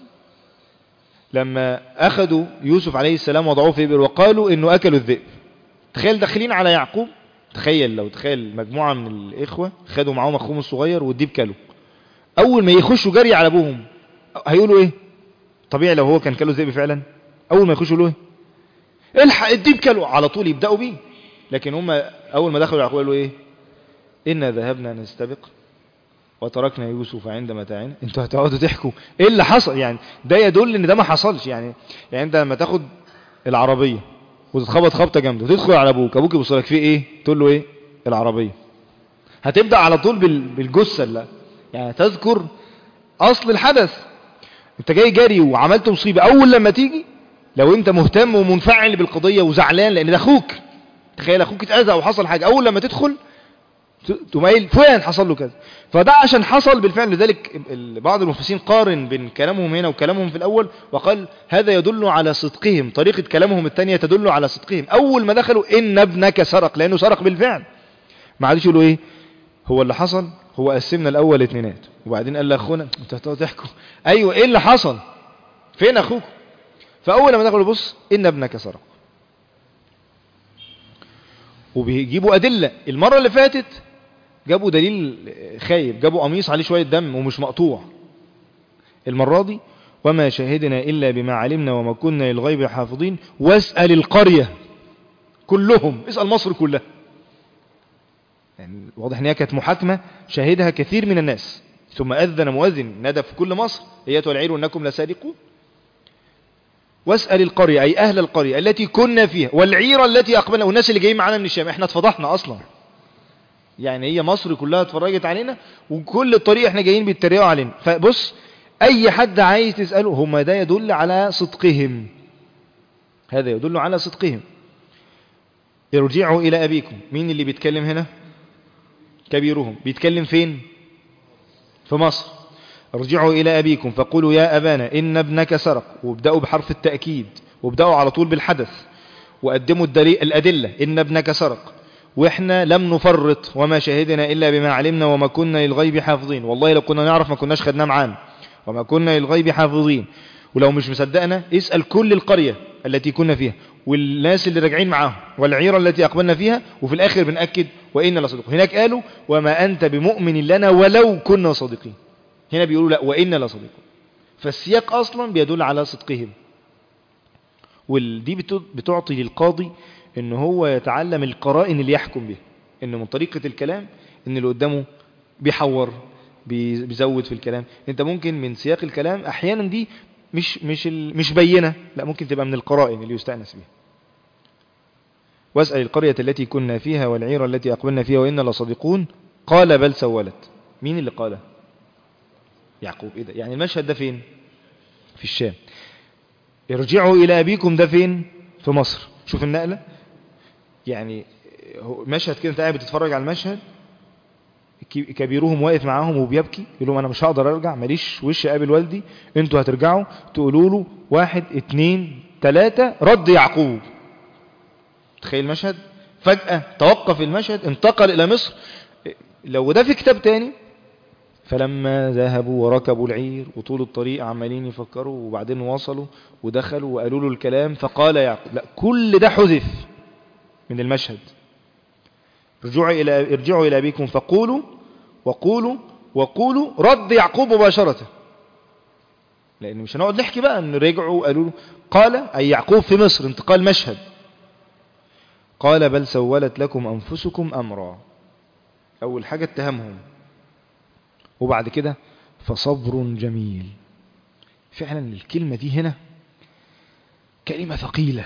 لما اخذوا يوسف عليه السلام وضعوه في ابر وقالوا انه اكلوا الذئب تخيل داخلين على يعقوب تخيل لو تخيل مجموعة من الاخوة خدوا معاهم اخوهم الصغير والديب كلوا اول ما يخشوا جري على ابوهم هيقولوا ايه طبيعي لو هو كان كلوا الذئب فعلا اول ما يخشوا له ايه الحق الديب كلوا على طول يبدأوا بيه لكن هم اول ما دخلوا يعقوب قالوا ايه إنا ذهبنا نستبق وتركنا يوسف عند متاعنا انتوا هتقعدوا تحكوا ايه اللي حصل يعني ده يدل ان ده ما حصلش يعني يعني انت لما تاخد العربية وتتخبط خبطة جامدة وتدخل على ابوك ابوك يبص لك فيه ايه تقول له ايه العربية هتبدأ على طول بالجثة اللي يعني تذكر اصل الحدث انت جاي جري وعملت مصيبة اول لما تيجي لو انت مهتم ومنفعل بالقضية وزعلان لان ده اخوك تخيل اخوك اتأذى او حصل حاجة اول لما تدخل تقوم قايل فلان حصل له كذا فده عشان حصل بالفعل لذلك ال- بعض المفسرين قارن بين كلامهم هنا وكلامهم في الاول وقال هذا يدل على صدقهم طريقة كلامهم الثانية تدل على صدقهم اول ما دخلوا ان ابنك سرق لانه سرق بالفعل ما عادش يقولوا ايه هو اللي حصل هو قسمنا الاول اتنينات وبعدين قال لاخونا انتوا هتقعدوا تحكوا ايوه ايه اللي حصل فين اخوك فاول ما دخلوا بص ان ابنك سرق وبيجيبوا ادله المره اللي فاتت جابوا دليل خايب جابوا قميص عليه شويه دم ومش مقطوع المره دي وما شهدنا الا بما علمنا وما كنا للغيب حافظين واسال القريه كلهم اسال مصر كلها يعني واضح ان هي كانت محاكمه شاهدها كثير من الناس ثم اذن مؤذن نادى في كل مصر ايتها العير انكم لسارقون واسأل القرية أي أهل القرية التي كنا فيها والعيرة التي أقبلنا والناس اللي جايين معانا من الشام احنا اتفضحنا أصلا يعني هي مصر كلها اتفرجت علينا وكل الطريق احنا جايين بيتريقوا علينا فبص أي حد عايز تسأله هم ده يدل على صدقهم هذا يدل على صدقهم ارجعوا إلى أبيكم مين اللي بيتكلم هنا كبيرهم بيتكلم فين في مصر ارجعوا إلى أبيكم فقولوا يا أبانا إن ابنك سرق وابدأوا بحرف التأكيد وابدأوا على طول بالحدث وقدموا الدليل الأدلة إن ابنك سرق وإحنا لم نفرط وما شهدنا إلا بما علمنا وما كنا للغيب حافظين والله لو كنا نعرف ما كناش خدناه معانا وما كنا للغيب حافظين ولو مش مصدقنا اسأل كل القرية التي كنا فيها والناس اللي راجعين معاهم والعيرة التي أقبلنا فيها وفي الآخر بنأكد وإن لصدقون هناك قالوا وما أنت بمؤمن لنا ولو كنا صادقين هنا بيقولوا لا وإن لصديقون فالسياق أصلا بيدل على صدقهم ودي بتعطي للقاضي ان هو يتعلم القرائن اللي يحكم بها ان من طريقة الكلام ان اللي قدامه بيحور بيزود في الكلام انت ممكن من سياق الكلام احيانا دي مش مش مش بينه لا ممكن تبقى من القرائن اللي يستأنس بها واسأل القرية التي كنا فيها والعيرة التي أقبلنا فيها وإنا لصديقون قال بل سولت مين اللي قاله يعقوب ايه ده يعني المشهد ده فين في الشام ارجعوا الى ابيكم ده فين في مصر شوف النقلة يعني مشهد كده انت قاعد بتتفرج على المشهد كبيرهم واقف معاهم وبيبكي يقول لهم انا مش هقدر ارجع ماليش وش اقابل والدي انتوا هترجعوا تقولوا له واحد اتنين تلاتة رد يعقوب تخيل المشهد فجأة توقف المشهد انتقل الى مصر لو ده في كتاب تاني فلما ذهبوا وركبوا العير وطول الطريق عمالين يفكروا وبعدين وصلوا ودخلوا وقالوا له الكلام فقال يعقوب لا كل ده حذف من المشهد ارجعوا إلى, ارجعوا إلى أبيكم فقولوا وقولوا وقولوا رد يعقوب مباشرة لأن مش هنقعد نحكي بقى أن رجعوا وقالوا له قال أي يعقوب في مصر انتقال مشهد قال بل سولت لكم أنفسكم أمرا أول حاجة اتهمهم وبعد كده فصبر جميل فعلا الكلمة دي هنا كلمة ثقيلة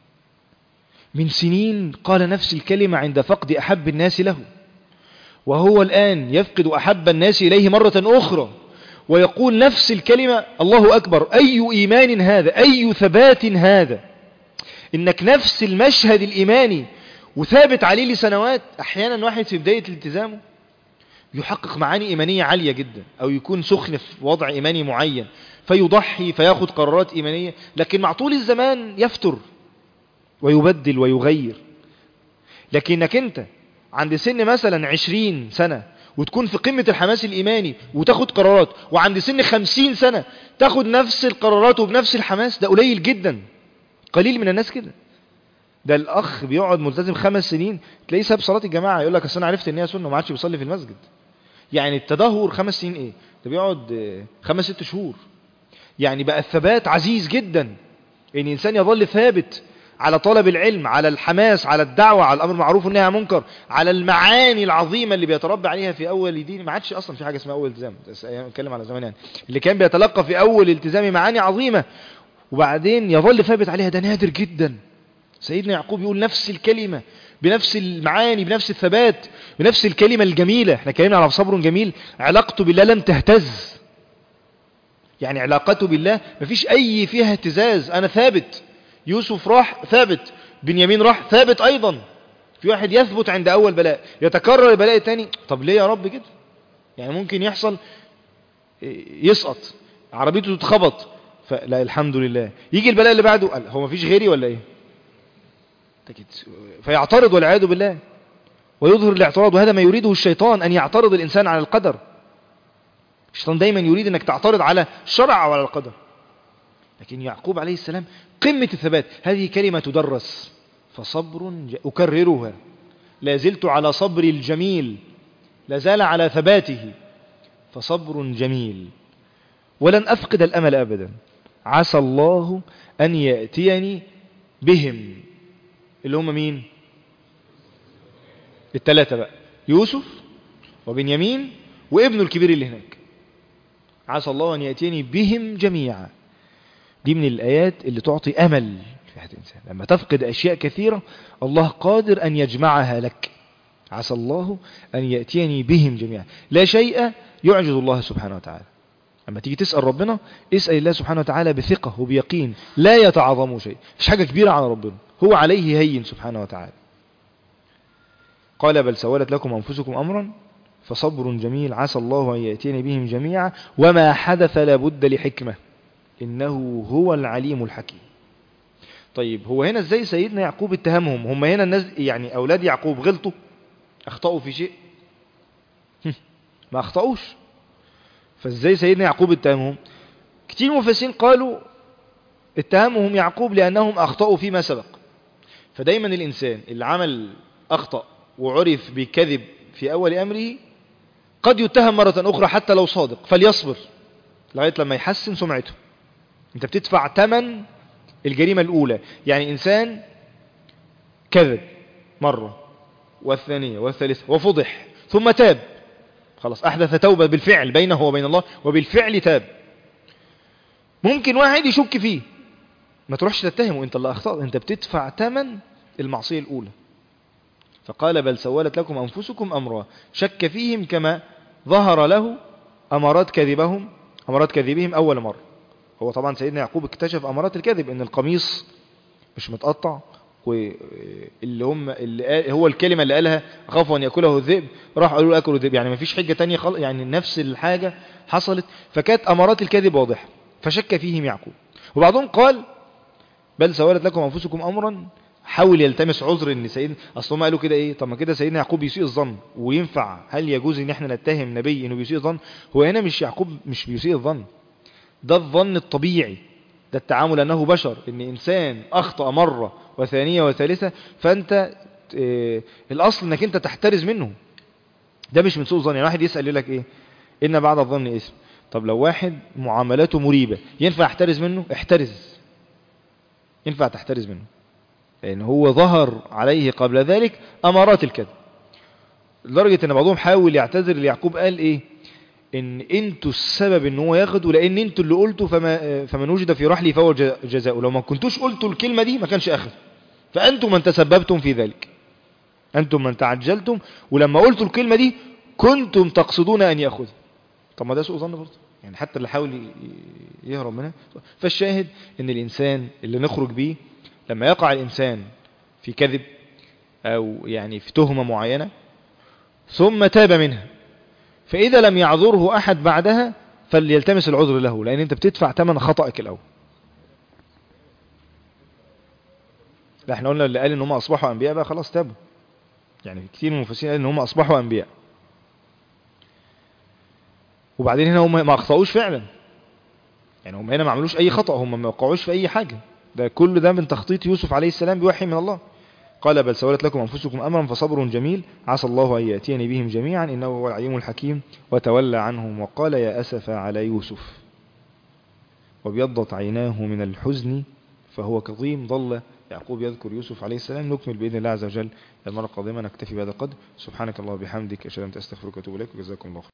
من سنين قال نفس الكلمة عند فقد أحب الناس له وهو الآن يفقد أحب الناس إليه مرة أخرى ويقول نفس الكلمة الله أكبر أي إيمان هذا أي ثبات هذا إنك نفس المشهد الإيماني وثابت عليه لسنوات أحيانا واحد في بداية الالتزامه يحقق معاني إيمانية عالية جدا أو يكون سخن في وضع إيماني معين فيضحي فياخد قرارات إيمانية لكن مع طول الزمان يفتر ويبدل ويغير لكنك أنت عند سن مثلا عشرين سنة وتكون في قمة الحماس الإيماني وتاخد قرارات وعند سن خمسين سنة تاخد نفس القرارات وبنفس الحماس ده قليل جدا قليل من الناس كده ده الأخ بيقعد ملتزم خمس سنين تلاقيه ساب صلاة الجماعة يقول لك أصل أنا عرفت إن هي سنة وما عادش بيصلي في المسجد يعني التدهور خمس سنين إيه ده بيقعد خمس ست شهور يعني بقى الثبات عزيز جدا إن الإنسان يظل ثابت على طلب العلم على الحماس على الدعوة على الأمر معروف والنهي عن منكر على المعاني العظيمة اللي بيتربى عليها في أول دين ما عادش أصلا في حاجة اسمها أول التزام أتكلم على زمان يعني اللي كان بيتلقى في أول التزام معاني عظيمة وبعدين يظل ثابت عليها ده نادر جدا سيدنا يعقوب يقول نفس الكلمة بنفس المعاني بنفس الثبات بنفس الكلمة الجميلة احنا كلمنا على صبر جميل علاقته بالله لم تهتز يعني علاقته بالله مفيش اي فيها اهتزاز انا ثابت يوسف راح ثابت بنيامين راح ثابت ايضا في واحد يثبت عند اول بلاء يتكرر البلاء الثاني طب ليه يا رب كده يعني ممكن يحصل يسقط عربيته تتخبط فلا الحمد لله يجي البلاء اللي بعده قال هو مفيش غيري ولا ايه فيعترض والعياذ بالله ويظهر الاعتراض وهذا ما يريده الشيطان أن يعترض الإنسان على القدر الشيطان دايما يريد أنك تعترض على الشرع أو على القدر لكن يعقوب عليه السلام قمة الثبات هذه كلمة تدرس فصبر ج... أكررها لا زلت على صبر الجميل لا زال على ثباته فصبر جميل ولن أفقد الأمل أبدا عسى الله أن يأتيني بهم اللي هم مين التلاتة بقى يوسف وبنيامين وابنه الكبير اللي هناك عسى الله أن يأتيني بهم جميعا دي من الآيات اللي تعطي أمل في حياة الإنسان لما تفقد أشياء كثيرة الله قادر أن يجمعها لك عسى الله أن يأتيني بهم جميعا لا شيء يعجز الله سبحانه وتعالى لما تيجي تسأل ربنا اسأل الله سبحانه وتعالى بثقة وبيقين لا يتعظم شيء مش حاجة كبيرة على ربنا هو عليه هين سبحانه وتعالى قال بل سولت لكم أنفسكم أمرا فصبر جميل عسى الله أن يأتيني بهم جميعا وما حدث لابد لحكمة إنه هو العليم الحكيم طيب هو هنا ازاي سيدنا يعقوب اتهمهم هم هنا الناس يعني أولاد يعقوب غلطوا أخطأوا في شيء ما أخطأوش فازاي سيدنا يعقوب اتهمهم كتير مفسرين قالوا اتهمهم يعقوب لأنهم أخطأوا فيما سبق فدايما الإنسان اللي عمل أخطأ وعرف بكذب في أول أمره قد يتهم مرة أخرى حتى لو صادق فليصبر لغاية لما يحسن سمعته انت بتدفع ثمن الجريمة الأولى يعني إنسان كذب مرة والثانية والثالثة وفضح ثم تاب خلاص أحدث توبة بالفعل بينه وبين الله وبالفعل تاب ممكن واحد يشك فيه ما تروحش تتهمه انت اللي اخطأت انت بتدفع ثمن المعصية الاولى فقال بل سولت لكم انفسكم امرا شك فيهم كما ظهر له امارات كذبهم امارات كذبهم اول مرة هو طبعا سيدنا يعقوب اكتشف امارات الكذب ان القميص مش متقطع واللي هم اللي قال هو الكلمة اللي قالها خافوا ان ياكله الذئب راح قالوا له اكلوا الذئب يعني ما فيش حجة تانية خل... يعني نفس الحاجة حصلت فكانت امارات الكذب واضحة فشك فيهم يعقوب وبعضهم قال بل سولت لكم انفسكم امرا حاول يلتمس عذر ان سيدنا اصل هم قالوا كده ايه طب ما كده سيدنا يعقوب بيسيء الظن وينفع هل يجوز ان احنا نتهم نبي انه بيسيء الظن هو هنا مش يعقوب مش بيسيء الظن ده الظن الطبيعي ده التعامل انه بشر ان انسان اخطأ مرة وثانية وثالثة فانت اه الاصل انك انت تحترز منه ده مش من سوء الظن يعني واحد يسأل لك ايه ان بعد الظن اسم طب لو واحد معاملاته مريبة ينفع احترز منه احترز ينفع تحترز منه لأن هو ظهر عليه قبل ذلك أمارات الكذب لدرجة أن بعضهم حاول يعتذر ليعقوب قال إيه إن أنتوا السبب أن هو ياخده لأن أنتوا اللي قلتوا فما فمن وجد في رحلي فهو جزاؤه لو ما كنتوش قلتوا الكلمة دي ما كانش أخذ فأنتم من تسببتم في ذلك أنتم من تعجلتم ولما قلتوا الكلمة دي كنتم تقصدون أن يأخذ طب ما ده سوء ظن برضه يعني حتى اللي حاول يهرب منها فالشاهد ان الانسان اللي نخرج بيه لما يقع الانسان في كذب او يعني في تهمة معينة ثم تاب منها فاذا لم يعذره احد بعدها فليلتمس العذر له لان انت بتدفع ثمن خطأك الاول لا احنا قلنا اللي قال ان هم اصبحوا انبياء بقى خلاص تابوا يعني كتير من المفسرين قال ان هم اصبحوا انبياء وبعدين هنا هم ما اخطأوش فعلا يعني هم هنا ما عملوش اي خطأ هم ما وقعوش في اي حاجة ده كل ده من تخطيط يوسف عليه السلام بوحي من الله قال بل سولت لكم أنفسكم أمرا فصبر جميل عسى الله أن يأتيني بهم جميعا إنه هو العليم الحكيم وتولى عنهم وقال يا أسف على يوسف وابيضت عيناه من الحزن فهو كظيم ضل يعقوب يذكر يوسف عليه السلام نكمل بإذن الله عز وجل المرة القادمة نكتفي بهذا القدر سبحانك الله وبحمدك أشهد أن لا إله إلا أنت أستغفرك وأتوب إليك وجزاكم الله